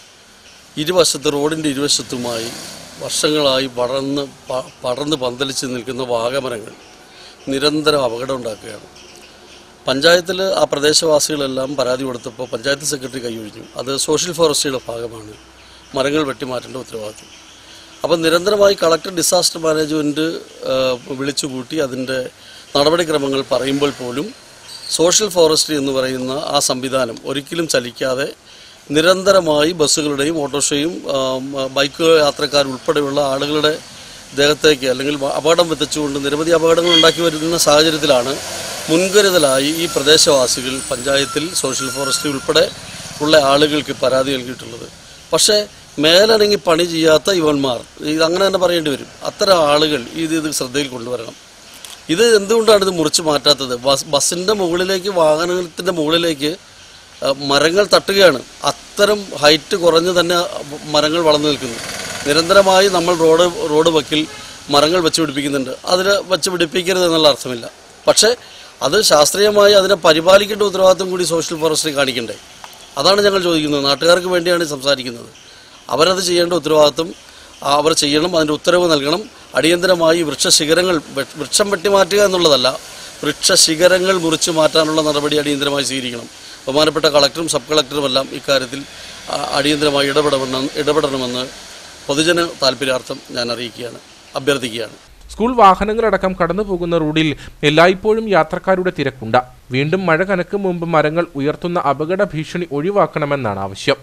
ഇരുവശത്ത് റോഡിൻ്റെ ഇരുവശത്തുമായി വർഷങ്ങളായി പടർന്ന് പ- പടർന്ന് പന്തലിച്ച് നിൽക്കുന്ന വാഗമരങ്ങൾ നിരന്തരം അപകടം ഉണ്ടാക്കുകയാണ് പഞ്ചായത്തിൽ ആ പ്രദേശവാസികളെല്ലാം പരാതി കൊടുത്തപ്പോൾ പഞ്ചായത്ത് സെക്രട്ടറി കൈയൊഴിഞ്ഞു അത് സോഷ്യൽ ഫോറസ്ട്രിയുടെ ഭാഗമാണ് മരങ്ങൾ വെട്ടിമാറ്റേണ്ട ഉത്തരവാദിത്വം അപ്പം നിരന്തരമായി കളക്ടർ ഡിസാസ്റ്റർ മാനേജ്മെൻറ്റ് വിളിച്ചുകൂട്ടി അതിൻ്റെ നടപടിക്രമങ്ങൾ പറയുമ്പോൾ പോലും സോഷ്യൽ ഫോറസ്ട്രി എന്ന് പറയുന്ന ആ സംവിധാനം ഒരിക്കലും ചലിക്കാതെ നിരന്തരമായി ബസ്സുകളുടെയും ഓട്ടോറിക്ഷയും ആം, ബൈക്ക് യാത്രക്കാരുൾപ്പെടെയുള്ള ആളുകളുടെ ദേഹത്തേക്ക് അല്ലെങ്കിൽ വ- അപകടം വിതച്ചുകൊണ്ട് നിരവധി അപകടങ്ങൾ ഉണ്ടാക്കി വരുന്ന സാഹചര്യത്തിലാണ് മുൻകരുതലായി ഈ പ്രദേശവാസികൾ പഞ്ചായത്തിൽ സോഷ്യൽ ഫോറസ്ട്രി ഉൾപ്പെടെ ഉള്ള ആളുകൾക്ക് പരാതി നൽകിയിട്ടുള്ളത് പക്ഷേ മേലനങ്ങി പണി ചെയ്യാത്ത ഇവന്മാർ ഇത് അങ്ങനെ തന്നെ പറയേണ്ടി വരും അത്തരം ആളുകൾ ഇത് ഇത് ശ്രദ്ധയിൽ കൊണ്ടുവരണം ഇത് എന്തുകൊണ്ടാണ് ഇത് മുറിച്ച് മാറ്റാത്തത് ബസ് ബസ്സിൻ്റെ മുകളിലേക്ക് വാഹനത്തിൻ്റെ മുകളിലേക്ക് ആ, മരങ്ങൾ തട്ടുകയാണ് അത്തരം ഹൈറ്റ് കുറഞ്ഞ് തന്നെ മരങ്ങൾ വളർന്നു നിൽക്കുന്നു നിരന്തരമായി നമ്മൾ റോഡ് റോഡ് വക്കിൽ മരങ്ങൾ വെച്ച് പിടിപ്പിക്കുന്നുണ്ട് അതിൽ വെച്ച് പിടിപ്പിക്കരുത് എന്നുള്ള അർത്ഥമില്ല പക്ഷേ അത് ശാസ്ത്രീയമായി അതിനെ പരിപാലിക്കേണ്ട ഉത്തരവാദിത്വം കൂടി സോഷ്യൽ ഫോറസ്ട്രി കാണിക്കണ്ടേ അതാണ് ഞങ്ങൾ ചോദിക്കുന്നത് നാട്ടുകാർക്ക് വേണ്ടിയാണ് ഈ സംസാരിക്കുന്നത് അവരത് ചെയ്യേണ്ട ഉത്തരവാദിത്വം ആ, അവർ ചെയ്യണം അതിൻ്റെ ഉത്തരവ് നൽകണം അടിയന്തരമായി വൃക്ഷശിഖരങ്ങൾ വെ- വൃക്ഷം വെട്ടിമാറ്റുക എന്നുള്ളതല്ല വൃക്ഷശിഖരങ്ങൾ മുറിച്ച് മാറ്റാനുള്ള നടപടി അടിയന്തരമായി സ്വീകരിക്കണം ബഹുമാനപ്പെട്ട കളക്ടറും സബ് കളക്ടറുമെല്ലാം ഇക്കാര്യത്തിൽ ആ, അടിയന്തരമായി ഇടപെടണമെന്ന് ഇടപെടണമെന്ന് പൊതുജന താല്പര്യാർത്ഥം ഞാൻ അറിയിക്കുകയാണ് അഭ്യർത്ഥിക്കുകയാണ് സ്കൂൾ വാഹനങ്ങളടക്കം കടന്നു പോകുന്ന റോഡിൽ എല്ലായ്പ്പോഴും യാത്രക്കാരുടെ തിരക്കുണ്ട് വീണ്ടും മഴ കനക്കും മുമ്പ് മരങ്ങൾ ഉയർത്തുന്ന അപകട ഭീഷണി ഒഴിവാക്കണമെന്നാണ് ആവശ്യം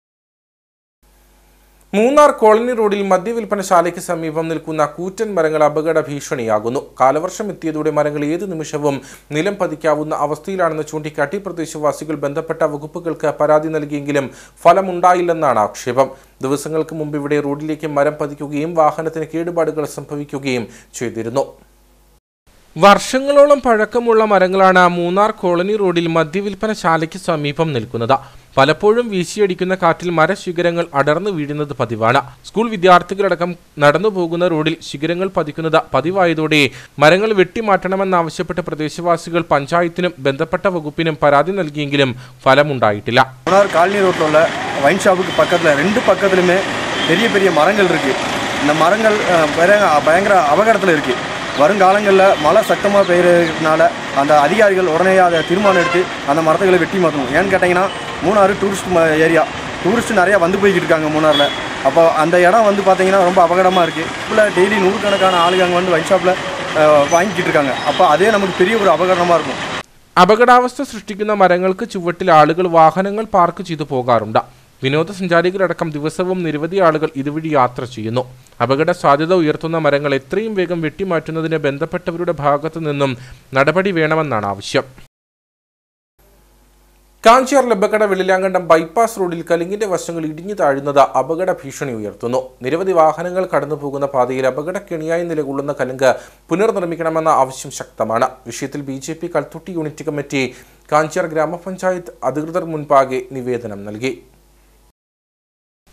മൂന്നാർ കോളനി റോഡിൽ മദ്യവിൽപ്പനശാലയ്ക്ക് സമീപം നിൽക്കുന്ന കൂറ്റൻ മരങ്ങൾ അപകട ഭീഷണിയാകുന്നു കാലവർഷം എത്തിയതോടെ മരങ്ങൾ ഏതു നിമിഷവും നിലം പതിക്കാവുന്ന അവസ്ഥയിലാണെന്ന് ചൂണ്ടിക്കാട്ടി പ്രദേശവാസികൾ ബന്ധപ്പെട്ട വകുപ്പുകൾക്ക് പരാതി നൽകിയെങ്കിലും ഫലമുണ്ടായില്ലെന്നാണ് ആക്ഷേപം ദിവസങ്ങൾക്ക് മുമ്പ് ഇവിടെ റോഡിലേക്ക് മരം പതിക്കുകയും വാഹനത്തിന് കേടുപാടുകൾ സംഭവിക്കുകയും ചെയ്തിരുന്നു വർഷങ്ങളോളം പഴക്കമുള്ള മരങ്ങളാണ് മൂന്നാർ കോളനി റോഡിൽ മദ്യവിൽപ്പനശാലയ്ക്ക് സമീപം നിൽക്കുന്നത് പലപ്പോഴും വീശിയടിക്കുന്ന കാറ്റിൽ മരശിഖരങ്ങൾ അടർന്നു വീഴുന്നത് പതിവാണ് സ്കൂൾ വിദ്യാർത്ഥികളടക്കം നടന്നു പോകുന്ന റോഡിൽ ശിഖരങ്ങൾ പതിക്കുന്നത് പതിവായതോടെ മരങ്ങൾ വെട്ടിമാറ്റണമെന്നാവശ്യപ്പെട്ട് പ്രദേശവാസികൾ പഞ്ചായത്തിനും ബന്ധപ്പെട്ട വകുപ്പിനും പരാതി നൽകിയെങ്കിലും ஃபலமுண்டாயிட்டிല്ല மூணார் காலனி ரோட்டில் உள்ள ஒயின் ஷாப்புக்கு பக்கத்தில் ரெண்டு பக்கத்துலையுமே பெரிய பெரிய மரங்கள் இருக்குது இந்த மரங்கள் அஹ், பயங்கர பயங்கர அபகடத்தில் இருக்குது வருங்காலங்களில் மழை சத்தமாக பெய்யறதுனால அந்த அதிகாரிகள் உடனே அதை தீர்மானம் எடுத்து அந்த மரத்துகளை வெட்டி மாற்றணும் ஏன்னு கேட்டிங்கன்னா மூணாறு டூரிஸ்ட் ஏரியா டூரிஸ்ட் நிறையா வந்து போய்கிட்டு இருக்காங்க மூணாரில் அப்போ அந்த இடம் வந்து பார்த்தீங்கன்னா ரொம்ப அபகடமாக இருக்குது இப்போ டெய்லி நூறுக்கணக்கான ஆளுங்க அங்கே வந்து ஒயின் ஷாப்பில் வாங்கிக்கிட்டு இருக்காங்க அப்போ அதே நமக்கு பெரிய ஒரு அபகடமாக இருக்கும் അപകടാവസ്ഥ സൃഷ്ടിക്കുന്ന മരങ്ങൾക്ക് ചുവട്ടിൽ ആളുകൾ വാഹനങ്ങൾ പാർക്ക് ചെയ്തു പോകാറുണ്ട് വിനോദസഞ്ചാരികളടക്കം ദിവസവും നിരവധി ആളുകൾ ഇതുവഴി യാത്ര ചെയ്യുന്നു അപകട സാധ്യത ഉയർത്തുന്ന മരങ്ങൾ എത്രയും വേഗം വെട്ടിമാറ്റുന്നതിന് ബന്ധപ്പെട്ടവരുടെ ഭാഗത്തു നിന്നും നടപടി വേണമെന്നാണ് ആവശ്യം കാഞ്ചിയാർ ലബക്കട വെള്ളിലാങ്കണ്ടം ബൈപ്പാസ് റോഡിൽ കലിങ്ങിന്റെ വശങ്ങൾ ഇടിഞ്ഞു താഴുന്നത് അപകട ഭീഷണി ഉയർത്തുന്നു നിരവധി വാഹനങ്ങൾ കടന്നു പോകുന്ന പാതയിൽ അപകടക്കെണിയായി നിലകൊള്ളുന്ന കലുങ്ക് പുനർനിർമ്മിക്കണമെന്ന ആവശ്യം ശക്തമാണ് വിഷയത്തിൽ B J P Kalthotti unit committee Kanchiyar ഗ്രാമപഞ്ചായത്ത് അധികൃതർ മുൻപാകെ നിവേദനം നൽകി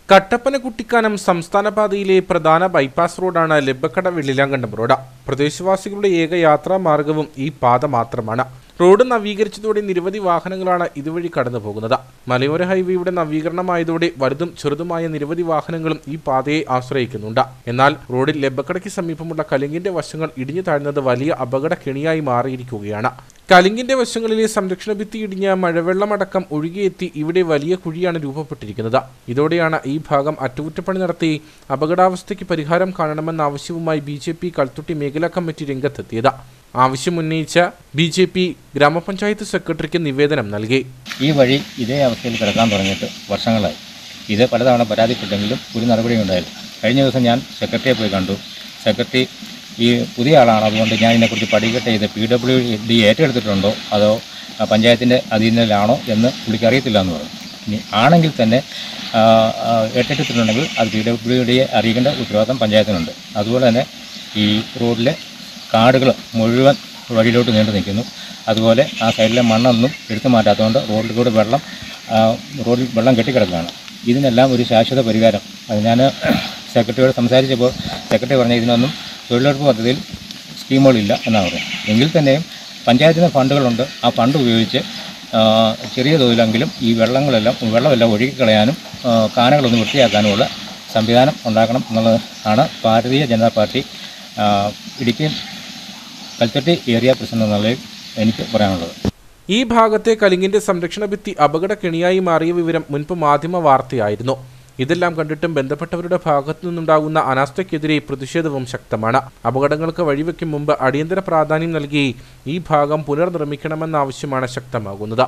കട്ടപ്പന കുട്ടിക്കാനം സംസ്ഥാന പാതയിലെ പ്രധാന ബൈപ്പാസ് റോഡാണ് ലെബക്കട വെള്ളിലാങ്കണ്ടം റോഡ് പ്രദേശവാസികളുടെ ഏക യാത്രാ മാർഗവും ഈ പാത മാത്രമാണ് റോഡ് നവീകരിച്ചതോടെ നിരവധി വാഹനങ്ങളാണ് ഇതുവഴി കടന്നു പോകുന്നത് മലയോര ഹൈവേയുടെ നവീകരണമായതോടെ വലുതും ചെറുതുമായ നിരവധി വാഹനങ്ങളും ഈ പാതയെ ആശ്രയിക്കുന്നുണ്ട് എന്നാൽ റോഡിൽ ലെബക്കടയ്ക്ക് സമീപമുള്ള കലിങ്ങിന്റെ വശങ്ങൾ ഇടിഞ്ഞു താഴ്ന്നത് വലിയ അപകട കെണിയായി മാറിയിരിക്കുകയാണ് കലിങ്ങിന്റെ വശങ്ങളിലെ സംരക്ഷണ ഭിത്തി ഇടിഞ്ഞ മഴവെള്ളമടക്കം ഒഴുകിയെത്തി ഇവിടെ വലിയ കുഴിയാണ് രൂപപ്പെട്ടിരിക്കുന്നത് ഇതോടെയാണ് ഈ ഭാഗം അറ്റകുറ്റപ്പണി നടത്തി അപകടാവസ്ഥയ്ക്ക് പരിഹാരം കാണണമെന്ന ആവശ്യവുമായി ബി ജെ പി കൽത്തുട്ടി മേഖലാ കമ്മിറ്റി രംഗത്തെത്തിയത് ആവശ്യമുന്നയിച്ച ബി ജെ പി ഗ്രാമപഞ്ചായത്ത് സെക്രട്ടറിക്ക് നിവേദനം നൽകി ഈ വഴി ഇതേ അവസ്ഥയിൽ കിടക്കാൻ തുടങ്ങിയിട്ട് വർഷങ്ങളായി ഇത് പലതവണ പരാതിപ്പെട്ടെങ്കിലും ഒരു നടപടിയും ഉണ്ടായില്ല കഴിഞ്ഞ ദിവസം ഞാൻ സെക്രട്ടറിയെ പോയി കണ്ടു സെക്രട്ടറി ഈ പുതിയ ആളാണ് അതുകൊണ്ട് ഞാൻ ഇതിനെക്കുറിച്ച് പഠിക്കട്ടെ ഇത് പി ഡബ്ല്യു ഡി ഏറ്റെടുത്തിട്ടുണ്ടോ അതോ ആ, പഞ്ചായത്തിൻ്റെ അധീനതയിലാണോ എന്ന് പുള്ളിക്ക് അറിയത്തില്ല എന്ന് പറഞ്ഞു ഇനി ആണെങ്കിൽ തന്നെ ആ, ആ, ഏറ്റെടുത്തിട്ടുണ്ടെങ്കിൽ അത് പി ഡബ്ല്യു ഡിയെ അറിയിക്കേണ്ട ഉത്തരവാദിത്തം പഞ്ചായത്തിനുണ്ട് അതുപോലെ തന്നെ ഈ റോഡിലെ കാടുകൾ മുഴുവൻ വഴിയിലോട്ട് നീണ്ടു നിൽക്കുന്നു അതുപോലെ ആ സൈഡിലെ മണ്ണൊന്നും എടുത്തു മാറ്റാത്തതുകൊണ്ട് റോഡിൽ കൂടെ വെള്ളം ആ, റോഡിൽ വെള്ളം കെട്ടിക്കിടക്കുകയാണ് ഇതിനെല്ലാം ഒരു ശാശ്വത പരിഹാരം അത് ഞാൻ സെക്രട്ടറിയോട് സംസാരിച്ചപ്പോൾ സെക്രട്ടറി പറഞ്ഞ ഇതിനൊന്നും തൊഴിലുറപ്പ് പദ്ധതിയിൽ സ്കീമുകളില്ല എന്നാണ് പറയുന്നത് എങ്കിൽ തന്നെയും പഞ്ചായത്തിന് ഫണ്ടുകളുണ്ട് ആ ഫണ്ട് ഉപയോഗിച്ച് ആ, ചെറിയ തോതിലെങ്കിലും ഈ വെള്ളങ്ങളെല്ലാം വെള്ളമെല്ലാം ഒഴുകിക്കളയാനും ആ, കാനകളൊന്ന് വൃത്തിയാക്കാനുമുള്ള സംവിധാനം ഉണ്ടാക്കണം എന്നുള്ളത് ആണ് ഭാരതീയ ജനതാ പാർട്ടി ആ, ഇടുക്കി കൽത്തട്ടി ഏരിയ പ്രസിഡന്റ് എന്ന നിലയിൽ എനിക്ക് പറയാനുള്ളത് ഈ ഭാഗത്തെ കലിങ്ങിന്റെ സംരക്ഷണ ഭിത്തി അപകട കെണിയായി മാറിയ വിവരം മുൻപ് മാധ്യമ വാർത്തയായിരുന്നു ഇതെല്ലാം കണ്ടിട്ടും ബന്ധപ്പെട്ടവരുടെ ഭാഗത്തു നിന്നുണ്ടാകുന്ന അനാസ്ഥയ്ക്കെതിരെ പ്രതിഷേധവും ശക്തമാണ് അപകടങ്ങൾക്ക് വഴിവെക്കും മുമ്പ് അടിയന്തര പ്രാധാന്യം നൽകി ഈ ഭാഗം പുനർനിർമ്മിക്കണമെന്ന ആവശ്യമാണ് ശക്തമാകുന്നത്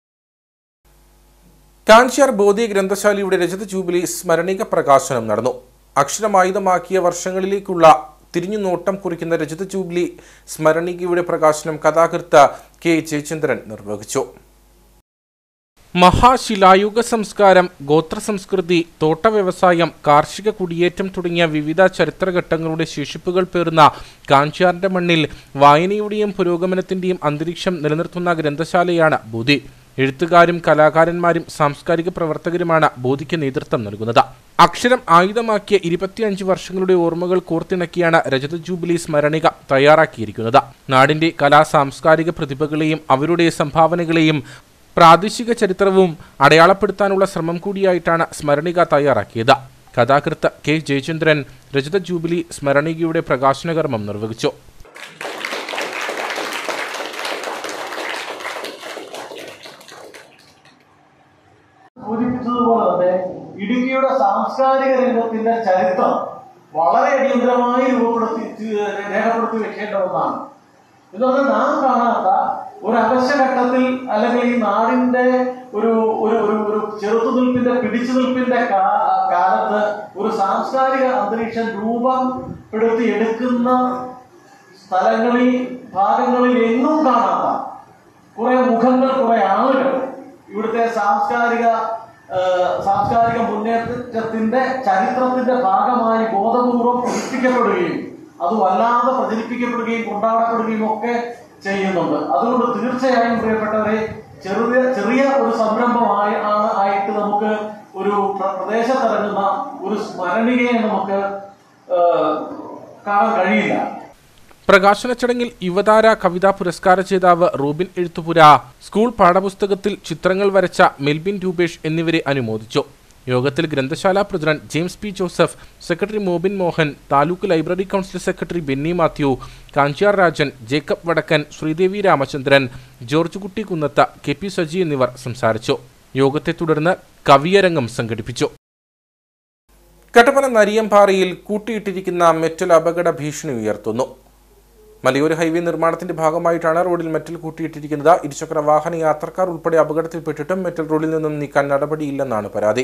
കാഞ്ചിയാർ ബോധി ഗ്രന്ഥശാലയുടെ രജത ജൂബിലി സ്മരണിക പ്രകാശനം നടന്നു അക്ഷരമായുധമാക്കിയ വർഷങ്ങളിലേക്കുള്ള തിരിഞ്ഞു നോട്ടം കുറിക്കുന്ന രജത ജൂബിലി സ്മരണികയുടെ പ്രകാശനം കഥാകൃത്ത് കെ ജയചന്ദ്രൻ നിർവഹിച്ചു മഹാശിലായുഗ സംസ്കാരം ഗോത്ര സംസ്കൃതി തോട്ട വ്യവസായം കാർഷിക കുടിയേറ്റം തുടങ്ങിയ വിവിധ ചരിത്രഘട്ടങ്ങളുടെ ശേഷിപ്പുകൾ പേർന്ന കാഞ്ചാറിന്റെ മണ്ണിൽ വായനയുടെയും പുരോഗമനത്തിന്റെയും അന്തരീക്ഷം നിലനിർത്തുന്ന ഗ്രന്ഥശാലയാണ് ബോധി എഴുത്തുകാരും കലാകാരന്മാരും സാംസ്കാരിക പ്രവർത്തകരുമാണ് ബോധിക്ക് നേതൃത്വം നൽകുന്നത് അക്ഷരം ആയുധമാക്കിയ ഇരുപത്തിയഞ്ച് വർഷങ്ങളുടെ ഓർമ്മകൾ കോർത്തിണക്കിയാണ് രജത ജൂബിലി സ്മരണിക തയ്യാറാക്കിയിരിക്കുന്നത് നാടിന്റെ കലാ സാംസ്കാരിക പ്രതിഭകളെയും അവരുടെ സംഭാവനകളെയും പ്രാദേശിക ചരിത്രവും അടയാളപ്പെടുത്താനുള്ള ശ്രമം കൂടിയായിട്ടാണ് സ്മരണിക തയ്യാറാക്കിയത് കഥാകൃത്ത് കെ ജയചന്ദ്രൻ രജത ജൂബിലി സ്മരണികയുടെ പ്രകാശനകർമ്മം നിർവഹിച്ചു സൂചിപ്പിച്ചതുപോലെ തന്നെ ഇടുക്കിയുടെ സാംസ്കാരിക രംഗത്തിന്റെ ചരിത്രം വളരെ അടിയന്തരമായി രൂപപ്പെടുത്തി രേഖപ്പെടുത്തി വെക്കേണ്ട ഒന്നാണ് ഇതൊന്നും നാം കാണാത്ത ഒരു അവശ്യഘട്ടത്തിൽ അല്ലെങ്കിൽ ഈ നാടിന്റെ ഒരു ഒരു ഒരു ഒരു ചെറുത്തുനിൽപ്പിന്റെ പിടിച്ചുനിൽപ്പിന്റെ കാ- കാലത്ത് ഒരു സാംസ്കാരിക അന്തരീക്ഷം രൂപപ്പെടുത്തി എടുക്കുന്ന സ്ഥലങ്ങളിൽ ഭാഗങ്ങളിൽ എങ്ങും കാണാത്ത കുറെ മുഖങ്ങൾ കുറെ ആളുകൾ ഇവിടുത്തെ സാംസ്കാരിക ആ, സാംസ്കാരിക മുന്നേറ്റത്തിന്റെ ചരിത്രത്തിന്റെ ഭാഗമായി ബോധപൂർവം പ്രതിഷ്ഠിക്കപ്പെടുകയും അത് വല്ലാതെ പ്രചരിപ്പിക്കപ്പെടുകയും കൊണ്ടാടപ്പെടുകയും ഒക്കെ ചെയ്യുന്നുണ്ട് അതുകൊണ്ട് തീർച്ചയായും പ്രിയപ്പെട്ടവരെ ചെറിയ ചെറിയ ഒരു സംരംഭമായി ആണ് ആയിട്ട് നമുക്ക് ഒരു പ്ര- പ്രദേശത്തിറങ്ങുന്ന ഒരു സ്മരണികയെ നമുക്ക് ആ, കാണാൻ കഴിയില്ല പ്രകാശന ചടങ്ങിൽ യുവതാര കവിതാ പുരസ്കാര ജേതാവ് റൂബിൻ എഴുത്തുപുര സ്കൂൾ പാഠപുസ്തകത്തിൽ ചിത്രങ്ങൾ വരച്ച മെൽബിൻ രൂപേഷ് എന്നിവരെ അനുമോദിച്ചു യോഗത്തിൽ ഗ്രന്ഥശാല president James P Joseph secretary Mobin Mohan taluk library council secretary Benny Mathew Kanchiyar Rajan Jacob Vadakkan Sreedevi Ramachandran George കുട്ടി കുന്നത്ത കെ പി സജി എന്നിവർ സംസാരിച്ചു യോഗത്തെ തുടർന്ന് കവിയരങ്ങം സംഘടിപ്പിച്ചു കട്ടപ്പന നരിയമ്പാറയിൽ കൂട്ടിയിട്ടിരിക്കുന്ന മെറ്റൽ അപകട ഭീഷണി ഉയർത്തുന്നു മലയോര ഹൈവേ നിർമ്മാണത്തിന്റെ ഭാഗമായിട്ടാണ് റോഡിൽ മെറ്റൽ കൂട്ടിയിട്ടിരിക്കുന്നത് ഇരുചക്ര വാഹന യാത്രക്കാർ ഉൾപ്പെടെ അപകടത്തിൽപ്പെട്ടിട്ടും മെറ്റൽ റോഡിൽ നിന്നും നീക്കാൻ നടപടിയില്ലെന്നാണ് പരാതി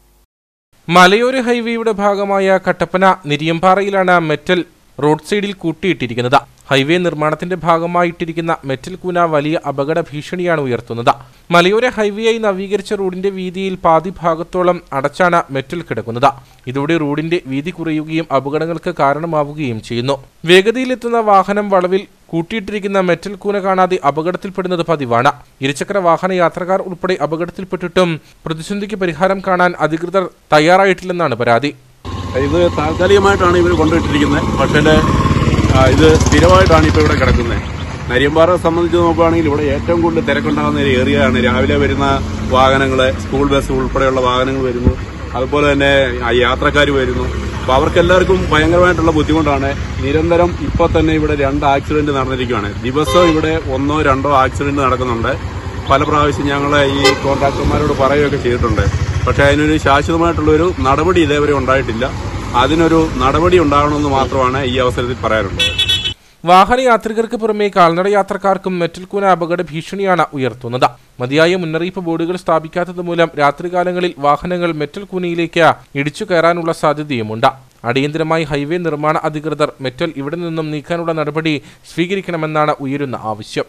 മലയോര ഹൈവേയുടെ ഭാഗമായ കട്ടപ്പന നിരിയമ്പാറയിലാണ് മെറ്റൽ റോഡ് സൈഡിൽ കൂട്ടിയിട്ടിരിക്കുന്നത് ഹൈവേ നിർമ്മാണത്തിന്റെ ഭാഗമായിട്ടിരിക്കുന്ന മെറ്റൽ കൂന വലിയ അപകട ഭീഷണിയാണ് ഉയർത്തുന്നത് മലയോര ഹൈവേയായി നവീകരിച്ച റോഡിന്റെ വീതിയിൽ പാതി ഭാഗത്തോളം അടച്ചാണ് മെറ്റൽ കിടക്കുന്നത് ഇതോടെ റോഡിന്റെ വീതി കുറയുകയും അപകടങ്ങൾക്ക് കാരണമാവുകയും ചെയ്യുന്നു വേഗതയിലെത്തുന്ന വാഹനം വളവിൽ കൂട്ടിയിട്ടിരിക്കുന്ന മെറ്റൽ കൂന കാണാതെ അപകടത്തിൽപ്പെടുന്നത് പതിവാണ് ഇരുചക്ര വാഹന യാത്രക്കാർ ഉൾപ്പെടെ അപകടത്തിൽപ്പെട്ടിട്ടും പ്രതിസന്ധിക്ക് പരിഹാരം കാണാൻ അധികൃതർ തയ്യാറായിട്ടില്ലെന്നാണ് പരാതി ഇത് താൽക്കാലികമായിട്ടാണ് ഇവർ കൊണ്ടുവിട്ടിരിക്കുന്നത് പക്ഷേ ആ, ഇത് സ്ഥിരമായിട്ടാണ് ഇപ്പോൾ ഇവിടെ കിടക്കുന്നത് നരിയമ്പാറ സംബന്ധിച്ച് നോക്കുകയാണെങ്കിൽ ഇവിടെ ഏറ്റവും കൂടുതൽ തിരക്കുണ്ടാകുന്ന ഒരു ഏരിയയാണ് രാവിലെ വരുന്ന വാഹനങ്ങൾ സ്കൂൾ ബസ് ഉൾപ്പെടെയുള്ള വാഹനങ്ങൾ വരുന്നു അതുപോലെ തന്നെ യാത്രക്കാർ വരുന്നു അപ്പോൾ അവർക്കെല്ലാവർക്കും ഭയങ്കരമായിട്ടുള്ള ബുദ്ധിമുട്ടാണ് നിരന്തരം ഇപ്പോൾ തന്നെ ഇവിടെ രണ്ട് ആക്സിഡന്റ് നടന്നിരിക്കുകയാണ് ദിവസവും ഇവിടെ ഒന്നോ രണ്ടോ ആക്സിഡന്റ് നടക്കുന്നുണ്ട് പല പ്രാവശ്യം ഞങ്ങൾ ഈ കോൺട്രാക്ടർമാരോട് പറയുകയൊക്കെ ചെയ്തിട്ടുണ്ട് പക്ഷേ അതിനൊരു ശാശ്വതമായിട്ടുള്ളൊരു നടപടി ഇതേവരെ ഉണ്ടായിട്ടില്ല അതിനൊരു നടപടി ഉണ്ടാകണമെന്ന് മാത്രമാണ് ഈ അവസരത്തിൽ പറയാനുള്ളത് വാഹന യാത്രികർക്ക് പുറമെ കാൽനട യാത്രക്കാർക്കും മെറ്റൽ കൂന അപകട ഭീഷണിയാണ് ഉയർത്തുന്നത് മതിയായ മുന്നറിയിപ്പ് ബോർഡുകൾ സ്ഥാപിക്കാത്തത് മൂലം രാത്രികാലങ്ങളിൽ വാഹനങ്ങൾ മെറ്റൽ കൂനയിലേക്ക് ഇടിച്ചു കയറാനുള്ള സാധ്യതയുമുണ്ട് അടിയന്തരമായി ഹൈവേ നിർമ്മാണ അധികൃതർ മെറ്റൽ ഇവിടെ നിന്നും നീക്കാനുള്ള നടപടി സ്വീകരിക്കണമെന്നാണ് ഉയരുന്ന ആവശ്യം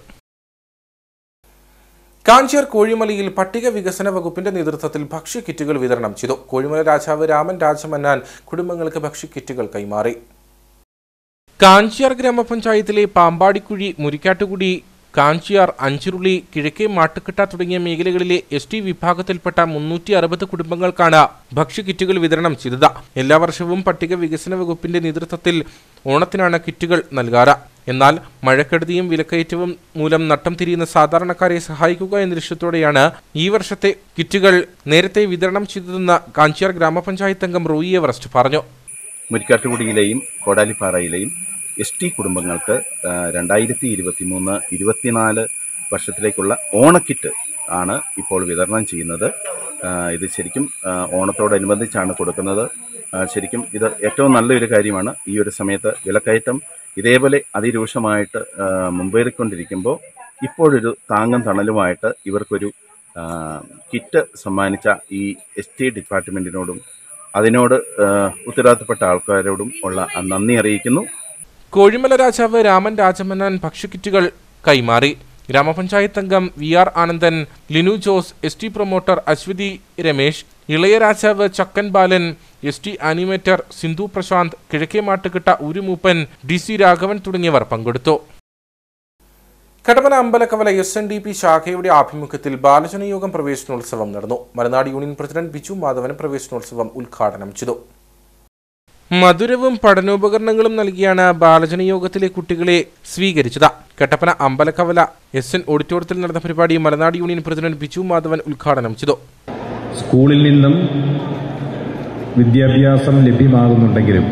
കാഞ്ചിയാർ കോഴിമലയിൽ പട്ടിക വികസന വകുപ്പിന്റെ നേതൃത്വത്തിൽ ഭക്ഷ്യക്കിറ്റുകൾ വിതരണം ചെയ്തു കോഴിമല രാജാവ് രാമൻ രാജമന്നാൻ കുടുംബങ്ങൾക്ക് ഭക്ഷ്യക്കിറ്റുകൾ കൈമാറി കാഞ്ചിയാർ ഗ്രാമപഞ്ചായത്തിലെ പാമ്പാടിക്കുഴി മുരിക്കാട്ടുകുടി കാഞ്ചിയാർ അഞ്ചുരുളി കിഴക്കേ മാട്ടുക്കിട്ട തുടങ്ങിയ മേഖലകളിലെ എസ് ടി വിഭാഗത്തിൽപ്പെട്ട മുന്നൂറ്റി അറുപത് കുടുംബങ്ങൾക്കാണ് ഭക്ഷ്യക്കിറ്റുകൾ വിതരണം ചെയ്തത് എല്ലാ വർഷവും പട്ടിക വികസന വകുപ്പിന്റെ നേതൃത്വത്തിൽ ഓണത്തിനാണ് കിറ്റുകൾ നൽകാറ് എന്നാൽ മഴക്കെടുതിയും വിലക്കയറ്റവും മൂലം നട്ടം തിരിയുന്ന സാധാരണക്കാരെ സഹായിക്കുക എന്ന ലക്ഷ്യത്തോടെയാണ് ഈ വർഷത്തെ കിറ്റുകൾ നേരത്തെ വിതരണം ചെയ്തതെന്ന് കാഞ്ചിയാർ ഗ്രാമപഞ്ചായത്ത് അംഗം റോയി എവറസ്റ്റ് പറഞ്ഞു മുരിക്കാട്ടുകുടിയിലെയും കോടാലിപ്പാറയിലെയും എസ് ടി കുടുംബങ്ങൾക്ക് രണ്ടായിരത്തി ഇരുപത്തി മൂന്ന് ഇരുപത്തിനാല് വർഷത്തിലേക്കുള്ള ഓണക്കിറ്റ് ആണ് ഇപ്പോൾ വിതരണം ചെയ്യുന്നത് ആ, ഇത് ശരിക്കും ആ, ഓണത്തോടനുബന്ധിച്ചാണ് കൊടുക്കുന്നത് ആ, ശരിക്കും ഇത് ഏറ്റവും നല്ലൊരു കാര്യമാണ് ഈ ഒരു സമയത്ത് വിലക്കയറ്റം ഇതേപോലെ അതിരൂക്ഷമായിട്ട് ആ, മുമ്പേറിക്കൊണ്ടിരിക്കുമ്പോൾ ഇപ്പോഴൊരു താങ്ങും തണലുമായിട്ട് ഇവർക്കൊരു ആ, കിറ്റ് സമ്മാനിച്ച ഈ എസ് ടി ഡിപ്പാർട്ട്മെൻറ്റിനോടും അതിനോട് ആ, ഉത്തരവാദിത്തപ്പെട്ട ആൾക്കാരോടും ഉള്ള നന്ദി അറിയിക്കുന്നു കോഴിമല രാജാവ് രാമൻ രാജമന്നാൻ ഭക്ഷ്യക്കിറ്റുകൾ കൈമാറി ഗ്രാമപഞ്ചായത്ത് അംഗം V R Anandan Linu Jose S T promoter Aswathy Ramesh ഇളയ രാജാവ് Chakkan Balan S T animator Sindhu Prashanth കിഴക്കേ മാട്ടുകിട്ട ഉരുമൂപ്പൻ ഡി സി രാഘവൻ തുടങ്ങിയവർ പങ്കെടുത്തു Kadamana Ambalakkavala S N D P ശാഖയുടെ ആഭിമുഖ്യത്തിൽ ബാലജനയോഗം പ്രവേശനോത്സവം നടന്നു മലനാട് യൂണിയൻ പ്രസിഡന്റ് ബിജു മാധവൻ പ്രവേശനോത്സവം ഉദ്ഘാടനം ചെയ്തു മധുരവും പഠനോപകരണങ്ങളും നൽകിയാണ് ബാലജനയോഗത്തിലെ കുട്ടികളെ സ്വീകരിച്ചത് കട്ടപ്പന അമ്പലക്കവല എസ് എൻ ഓഡിറ്റോറിയത്തിൽ നടന്ന പരിപാടി മലനാട് യൂണിയൻ പ്രസിഡന്റ് ബിജു മാധവൻ ഉദ്ഘാടനം ചെയ്തു സ്കൂളിൽ നിന്നും വിദ്യാഭ്യാസം ലഭ്യമാകുന്നുണ്ടെങ്കിലും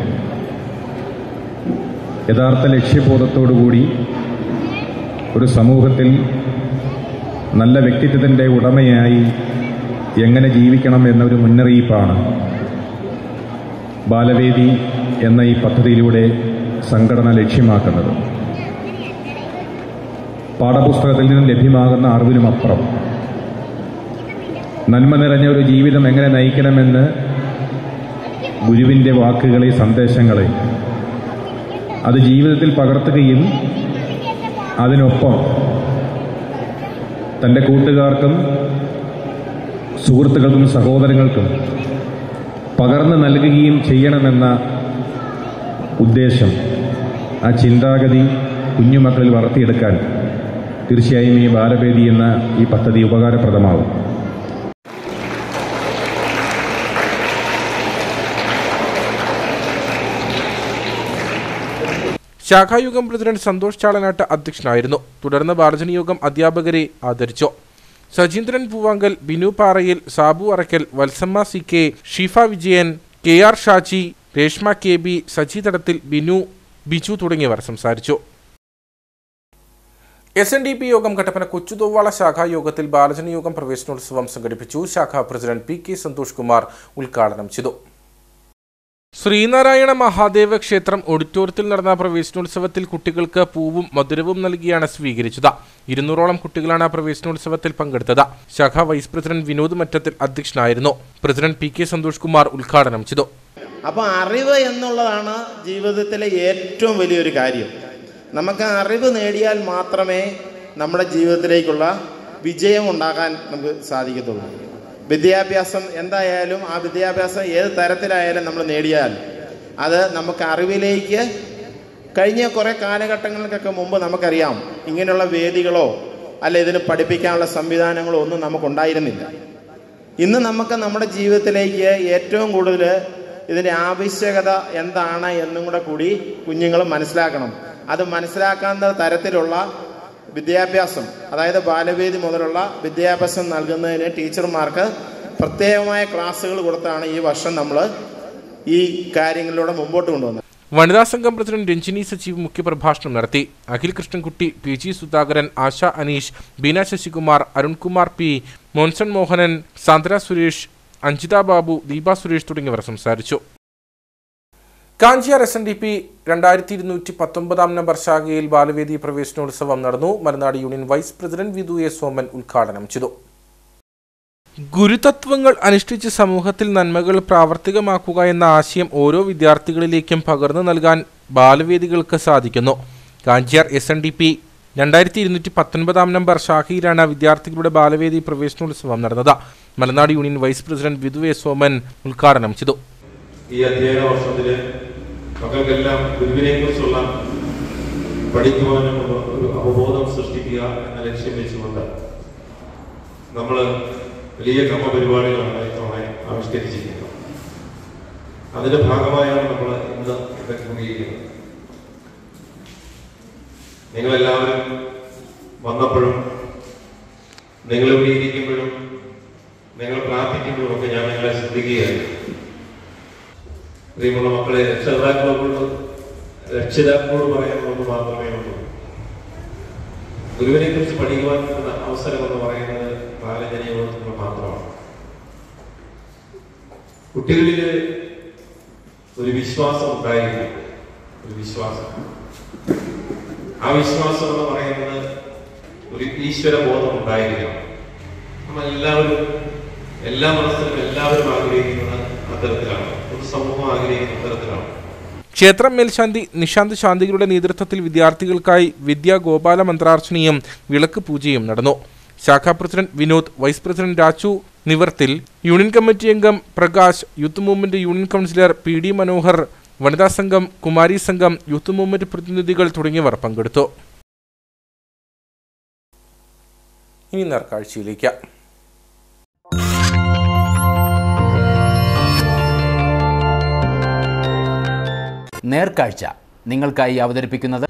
യഥാർത്ഥ ലക്ഷ്യബോധത്തോടുകൂടി ഒരു സമൂഹത്തിൽ നല്ല വ്യക്തിത്വത്തിൻ്റെ ഉടമയായി എങ്ങനെ ജീവിക്കണം എന്നൊരു മുന്നറിയിപ്പാണ് ബാലവേദി എന്ന ഈ പദ്ധതിയിലൂടെ സംഘടന ലക്ഷ്യമാക്കുന്നത് പാഠപുസ്തകത്തിൽ നിന്നും ലഭ്യമാകുന്ന അറിവിനുമപ്പുറം നന്മ നിറഞ്ഞ ഒരു ജീവിതം എങ്ങനെ നയിക്കണമെന്ന് ഗുരുവിൻ്റെ വാക്കുകളെ സന്ദേശങ്ങളെ അത് ജീവിതത്തിൽ പകർത്തുകയും അതിനൊപ്പം തൻ്റെ കൂട്ടുകാർക്കും സുഹൃത്തുക്കൾക്കും സഹോദരങ്ങൾക്കും പകർന്നു നൽകുകയും ചെയ്യണമെന്ന ഉദ്ദേശം ആ ചിന്താഗതി കുഞ്ഞുമക്കളിൽ വളർത്തിയെടുക്കാൻ തീർച്ചയായും ഈ ബാലവേദി എന്ന ഈ പദ്ധതി ഉപകാരപ്രദമാകും ശാഖായുഗം പ്രസിഡന്റ് സന്തോഷ് ചാളനാട്ട് അധ്യക്ഷനായിരുന്നു തുടർന്ന് ബാലജനയോഗം അധ്യാപകരെ ആദരിച്ചു Sajeendran Poovankal Binu Parayil Sabu Arackal Valsamma C K Sheefa Vijayan K R Shaji Reshma K B Saji Thadathil Binu Biju തുടങ്ങിയവർ സംസാരിച്ചു എസ് എൻ ഡി പി യോഗം കട്ടപ്പന കൊച്ചുതോവാള ശാഖാ യോഗത്തിൽ ബാലജനയോഗം പ്രവേശനോത്സവം സംഘടിപ്പിച്ചു ശാഖാ president P K Santhosh Kumar ഉദ്ഘാടനം ചെയ്തു ശ്രീനാരായണ മഹാദേവ ക്ഷേത്രം ഓഡിറ്റോറിയത്തിൽ നടന്ന പ്രവേശനോത്സവത്തിൽ കുട്ടികൾക്ക് പൂവും മധുരവും നൽകിയാണ് സ്വീകരിച്ചത് ഇരുന്നൂറോളം കുട്ടികളാണ് പ്രവേശനോത്സവത്തിൽ പങ്കെടുത്തത് ശാഖ വൈസ് പ്രസിഡന്റ് വിനോദ് മറ്റത്തിൽ അധ്യക്ഷനായിരുന്നു president P K Santhosh Kumar ഉദ്ഘാടനം ചെയ്തു അപ്പോൾ അറിവ് എന്നുള്ളതാണ് ജീവിതത്തിലെ ഏറ്റവും വലിയൊരു കാര്യം നമുക്ക് അറിവ് നേടിയാൽ മാത്രമേ നമ്മുടെ ജീവിതത്തിലേക്കുള്ള വിജയം ഉണ്ടാക്കാൻ നമുക്ക് സാധിക്കത്തുള്ളൂ വിദ്യാഭ്യാസം എന്തായാലും ആ വിദ്യാഭ്യാസം ഏത് തരത്തിലായാലും നമ്മൾ നേടിയാൽ അത് നമുക്ക് അറിവിലേക്ക് കഴിഞ്ഞ കുറേ കാലഘട്ടങ്ങൾക്കൊക്കെ മുമ്പ് നമുക്കറിയാം ഇങ്ങനെയുള്ള വേദികളോ അല്ല ഇതിന് പഠിപ്പിക്കാനുള്ള സംവിധാനങ്ങളോ ഒന്നും നമുക്കുണ്ടായിരുന്നില്ല ഇന്ന് നമുക്ക് നമ്മുടെ ജീവിതത്തിലേക്ക് ഏറ്റവും കൂടുതൽ ഇതിൻ്റെ ആവശ്യകത എന്താണ് എന്നും കൂടെ കൂടി കുഞ്ഞുങ്ങൾ മനസ്സിലാക്കണം അത് മനസ്സിലാക്കാവുന്ന തരത്തിലുള്ള വിദ്യാഭ്യാസം അതായത് ബാലവേദി മുതലുള്ള വിദ്യാഭ്യാസം നൽകുന്നതിന് ടീച്ചർമാർക്ക് പ്രത്യേകമായ ക്ലാസ്സുകൾ കൊടുത്താണ് ഈ വർഷം നമ്മൾ ഈ കാര്യങ്ങളിലൂടെ മുമ്പോട്ട് കൊണ്ടുവന്നത് വനിതാ സംഘം പ്രസിഡന്റ് രഞ്ജിനി സജീവ് മുഖ്യപ്രഭാഷണം നടത്തി Akhil Krishnankutty P G Sudhakaran Asha Aneesh Beena Sasikumar Arunkumar P Monson Mohanan Sandra Suresh Anjitha Babu Deepa Suresh തുടങ്ങിയവർ സംസാരിച്ചു Kanchiyar S N D P രണ്ടായിരത്തി ഇരുന്നൂറ്റി പത്തൊമ്പതാം നമ്പർ ശാഖയിൽ ബാലവേദി പ്രവേശനോത്സവം നടന്നു Malanad union vice president Vidhu A Soman ഉദ്ഘാടനം ചെയ്തു ഗുരുതത്വങ്ങൾ അനുഷ്ഠിച്ച് സമൂഹത്തിൽ നന്മകൾ പ്രാവർത്തികമാക്കുക എന്ന ആശയം ഓരോ വിദ്യാർത്ഥികളിലേക്കും പകർന്നു നൽകാൻ ബാലവേദികൾക്ക് സാധിക്കുന്നു Kanchiyar S N D P രണ്ടായിരത്തി ഇരുന്നൂറ്റി പത്തൊൻപതാം നമ്പർ ശാഖയിലാണ് വിദ്യാർത്ഥികളുടെ ബാലവേദി പ്രവേശനോത്സവം നടന്നത് Malanad union vice president Vidhu A Soman ഉദ്ഘാടനം ചെയ്തു ഈ അധ്യയന വർഷത്തില് മക്കൾക്കെല്ലാം ഗുരുവിനെ കുറിച്ചുള്ള പഠിക്കുവാനുള്ള ഒരു അവബോധം സൃഷ്ടിക്കുക എന്ന ലക്ഷ്യം വെച്ചുകൊണ്ട് നമ്മൾ വലിയ ക്രമ പരിപാടികളാണ് ഇത്തവണ ആവിഷ്കരിച്ചിരിക്കുന്നത് അതിന്റെ ഭാഗമായാണ് നമ്മൾ ഇന്ന് ഇവിടെ കൂടിയിരിക്കുന്നത് നിങ്ങളെല്ലാവരും വന്നപ്പോഴും നിങ്ങൾ ഇവിടെ ഇരിക്കുമ്പോഴും നിങ്ങൾ പ്രാർത്ഥിക്കുമ്പോഴും ഒക്കെ ഞാൻ നിങ്ങളെ ശ്രദ്ധിക്കുകയായിരുന്നു പ്രിയമുള്ള മക്കളെ രക്ഷിതാക്കളോട് രക്ഷിതാക്കളോട് പറയാനുള്ളത് മാത്രമേ ഉള്ളൂ ഗുരുവിനെ കുറിച്ച് പഠിക്കുവാൻ കിട്ടുന്ന അവസരം എന്ന് പറയുന്നത് ബാലജനയോടൊപ്പം മാത്രമാണ് കുട്ടികളിൽ ഒരു വിശ്വാസം ഉണ്ടായിരിക്കും ഒരു വിശ്വാസം ആ വിശ്വാസം എന്ന് പറയുന്നത് ഒരു ഈശ്വര ബോധം ഉണ്ടായിരിക്കണം നമ്മൾ എല്ലാവരും എല്ലാ മനസ്സിലും എല്ലാവരും ആഗ്രഹിക്കുന്നത് അത്തരത്തിലാണ് ഒരു സമൂഹം ആഗ്രഹിക്കുന്ന അത്തരത്തിലാണ് ക്ഷേത്രം മേൽശാന്തി നിശാന്ത് ശാന്തികളുടെ നേതൃത്വത്തിൽ വിദ്യാർത്ഥികൾക്കായി വിദ്യാ ഗോപാല മന്ത്രാർച്ചനയും വിളക്ക് പൂജയും നടന്നു ശാഖാ president Vinod vice president Raju Nivarthil union committee അംഗം Prakash youth movement union councillor P D Manohar വനിതാ സംഘം കുമാരി സംഘം യൂത്ത് മൂവ്മെന്റ് പ്രതിനിധികൾ തുടങ്ങിയവർ പങ്കെടുത്തു ഇനി നേർക്കാഴ്ചയിലേക്ക് നേർക്കാഴ്ച നിങ്ങൾക്കായി അവതരിപ്പിക്കുന്നത്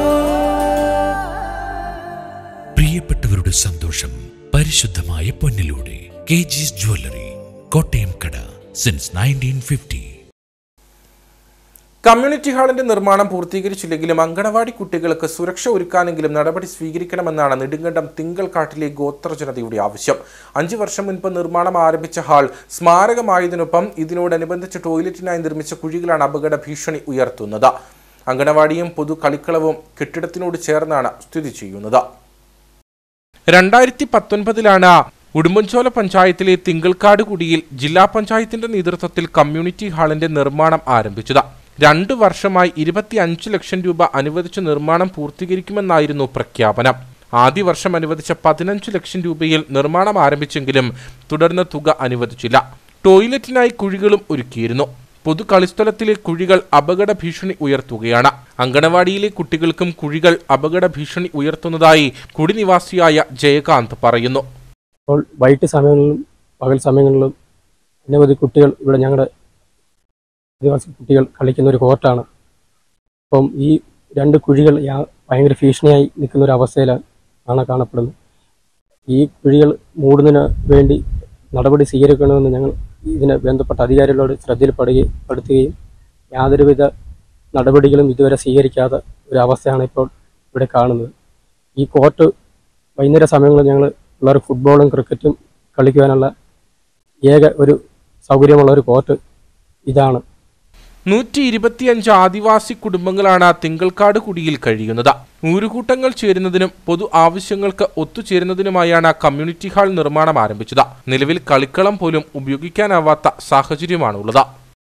പ്രിയപ്പെട്ടവരുടെ സന്തോഷം പരിശുദ്ധമായ പൊന്നിലൂടെ കെ ജിസ് ജ്വല്ലറി കോട്ടയം കട സിൻസ് നയൻറ്റീൻ ഫിഫ്റ്റി കമ്മ്യൂണിറ്റി ഹാളിന്റെ നിർമ്മാണം പൂർത്തീകരിച്ചില്ലെങ്കിലും അങ്കണവാടി കുട്ടികൾക്ക് സുരക്ഷ ഒരുക്കാനെങ്കിലും നടപടി സ്വീകരിക്കണമെന്നാണ് നെടുങ്കണ്ടം തിങ്കൾക്കാട്ടിലെ ഗോത്ര ജനതയുടെ ആവശ്യം അഞ്ചു വർഷം മുൻപ് നിർമ്മാണം ആരംഭിച്ച ഹാൾ സ്മാരകമായതിനൊപ്പം ഇതിനോടനുബന്ധിച്ച് ടോയ്ലറ്റിനായി നിർമ്മിച്ച കുഴികളാണ് അപകട ഭീഷണി ഉയർത്തുന്നത് അങ്കണവാടിയും പൊതു കളിക്കളവും കെട്ടിടത്തിനോട് ചേർന്നാണ് സ്ഥിതി ചെയ്യുന്നത് രണ്ടായിരത്തി പത്തൊൻപതിലാണ് ഉടുമ്പൻചോല പഞ്ചായത്തിലെ തിങ്കൾക്കാട് കുടിയിൽ ജില്ലാ പഞ്ചായത്തിന്റെ നേതൃത്വത്തിൽ കമ്മ്യൂണിറ്റി ഹാളിന്റെ നിർമ്മാണം ആരംഭിച്ചത് രണ്ടു വർഷമായി ഇരുപത്തി അഞ്ച് ലക്ഷം രൂപ അനുവദിച്ച് നിർമ്മാണം പൂർത്തീകരിക്കുമെന്നായിരുന്നു പ്രഖ്യാപനം ആദ്യ വർഷം അനുവദിച്ച പതിനഞ്ച് ലക്ഷം രൂപയിൽ നിർമ്മാണം ആരംഭിച്ചെങ്കിലും തുടർന്ന് തുക അനുവദിച്ചില്ല ടോയ്ലറ്റിനായി കുഴികളും ഒരുക്കിയിരുന്നു പൊതു കളിസ്ഥലത്തിലെ കുഴികൾ അപകട ഭീഷണി ഉയർത്തുകയാണ് അങ്കണവാടിയിലെ കുട്ടികൾക്കും കുഴികൾ അപകട ഭീഷണി ഉയർത്തുന്നതായി കുടിനിവാസിയായ ജയകാന്ത് പറയുന്നു അപ്പോൾ വൈകിട്ട് സമയങ്ങളിലും പകൽ സമയങ്ങളിലും അനവധി കുട്ടികൾ ഇവിടെ ഞങ്ങളുടെ ആദിവാസി കുട്ടികൾ കളിക്കുന്ന ഒരു കോർട്ടാണ് അപ്പം ഈ രണ്ട് കുഴികൾ യാ- ഭയങ്കര ഭീഷണിയായി നിൽക്കുന്ന ഒരു അവസ്ഥയിലാണ് ആണ് കാണപ്പെടുന്നത് ഈ കുഴികൾ മൂടുന്നതിന് വേണ്ടി നടപടി സ്വീകരിക്കണമെന്ന് ഞങ്ങൾ ഇതിന് ബന്ധപ്പെട്ട അധികാരികളോട് ശ്രദ്ധയിൽപ്പെടുകയും പെടുത്തുകയും യാതൊരുവിധ നടപടികളും ഇതുവരെ സ്വീകരിക്കാത്ത ഒരു അവസ്ഥയാണ് ഇപ്പോൾ ഇവിടെ കാണുന്നത് ഈ കോർട്ട് വൈകുന്നേര സമയങ്ങളിൽ ഞങ്ങൾ പിള്ളേർ ഫുട്ബോളും ക്രിക്കറ്റും കളിക്കുവാനുള്ള ഏക ഒരു സൗകര്യമുള്ള ഒരു കോർട്ട് ഇതാണ് നൂറ്റി ഇരുപത്തിയഞ്ച് ആദിവാസി കുടുംബങ്ങളാണ് തിങ്കൾക്കാട് കുടിയിൽ കഴിയുന്നത് ഊരുകൂട്ടങ്ങൾ ചേരുന്നതിനും പൊതു ആവശ്യങ്ങൾക്ക് ഒത്തുചേരുന്നതിനുമായാണ് കമ്മ്യൂണിറ്റി ഹാൾ നിർമ്മാണം ആരംഭിച്ചത് നിലവിൽ കളിക്കളം പോലും ഉപയോഗിക്കാനാവാത്ത സാഹചര്യമാണുള്ളത്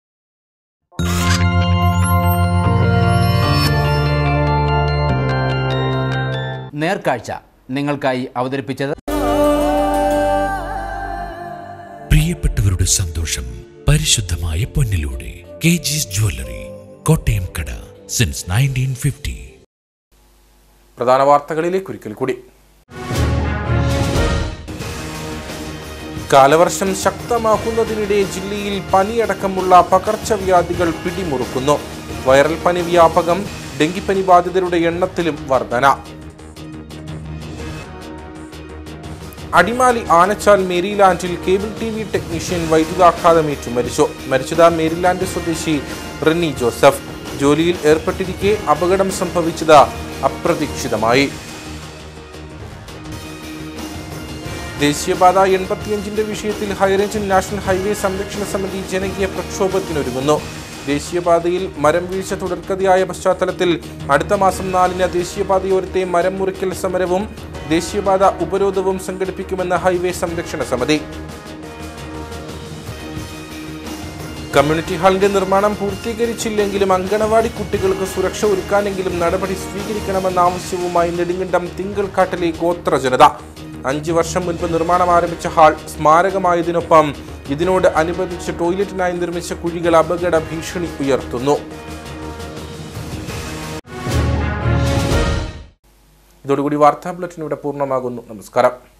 നേർക്കാഴ്ച നിങ്ങൾക്കായി അവതരിപ്പിച്ചത് പ്രിയപ്പെട്ടവരുടെ സന്തോഷം പരിശുദ്ധമായ പൊന്നിലൂടെ കെ ജിസ് ജ്വല്ലറി കോട്ടയം കട സിൻസ് നയൻറ്റീൻ ഫിഫ്റ്റി പ്രധാന വാർത്തകളിലേക്ക് ഒരിക്കൽ കൂടി കാലവർഷം ശക്തമാക്കുന്നതിനിടെ ജില്ലയിൽ പനിയടക്കമുള്ള പകർച്ചവ്യാധികൾ പിടിമുറുക്കുന്നു വൈറൽ പനി വ്യാപകം ഡെങ്കിപ്പനി ബാധിതരുടെ എണ്ണത്തിലും വർധന അടിമാലി ആനച്ചാൽ മേരിലാൻഡിൽ കേബിൾ ടി വി ടെക്നീഷ്യൻ വൈദ്യുതാഘാതമേറ്റു മരിച്ചു മരിച്ചത് മേരിലാൻഡ് സ്വദേശി റിനി ജോസഫ് ജോലിയിൽ ഏർപ്പെട്ടിരിക്കെ അപകടം സംഭവിച്ചത് അപ്രതീക്ഷിതമായി ദേശീയപാത എൺപത്തിയഞ്ചിന്റെ വിഷയത്തിൽ ഹൈറേഞ്ച് നാഷണൽ ഹൈവേ സംരക്ഷണ സമിതി ജനകീയ പ്രക്ഷോഭത്തിനൊരുങ്ങുന്നു ദേശീയപാതയിൽ മരം വീഴ്ച തുടർക്കഥയായ പശ്ചാത്തലത്തിൽ അടുത്ത മാസം നാലിന് ദേശീയപാതയോരത്തെ മരം മുറിക്കൽ സമരവും ദേശീയപാത ഉപരോധവും സംഘടിപ്പിക്കുമെന്ന് ഹൈവേ സംരക്ഷണ സമിതി കമ്മ്യൂണിറ്റി ഹാളിന്റെ നിർമ്മാണം പൂർത്തീകരിച്ചില്ലെങ്കിലും അങ്കണവാടി കുട്ടികൾക്ക് സുരക്ഷ ഒരുക്കാനെങ്കിലും നടപടി സ്വീകരിക്കണമെന്ന ആവശ്യവുമായി നെടുങ്കണ്ടം തിങ്കൾക്കാട്ടിലെ ഗോത്ര ജനത അഞ്ചു വർഷം മുൻപ് നിർമ്മാണം ആരംഭിച്ച ഹാൾ സ്മാരകമായതിനൊപ്പം ഇതിനോട് അനുബന്ധിച്ച് ടോയ്ലറ്റിനായി നിർമ്മിച്ച കുഴികൾ അപകട ഭീഷണി ഉയർത്തുന്നു ഇതോടുകൂടി വാർത്താ ബുള്ളറ്റിൻ ഇവിടെ പൂർണ്ണമാകുന്നു നമസ്കാരം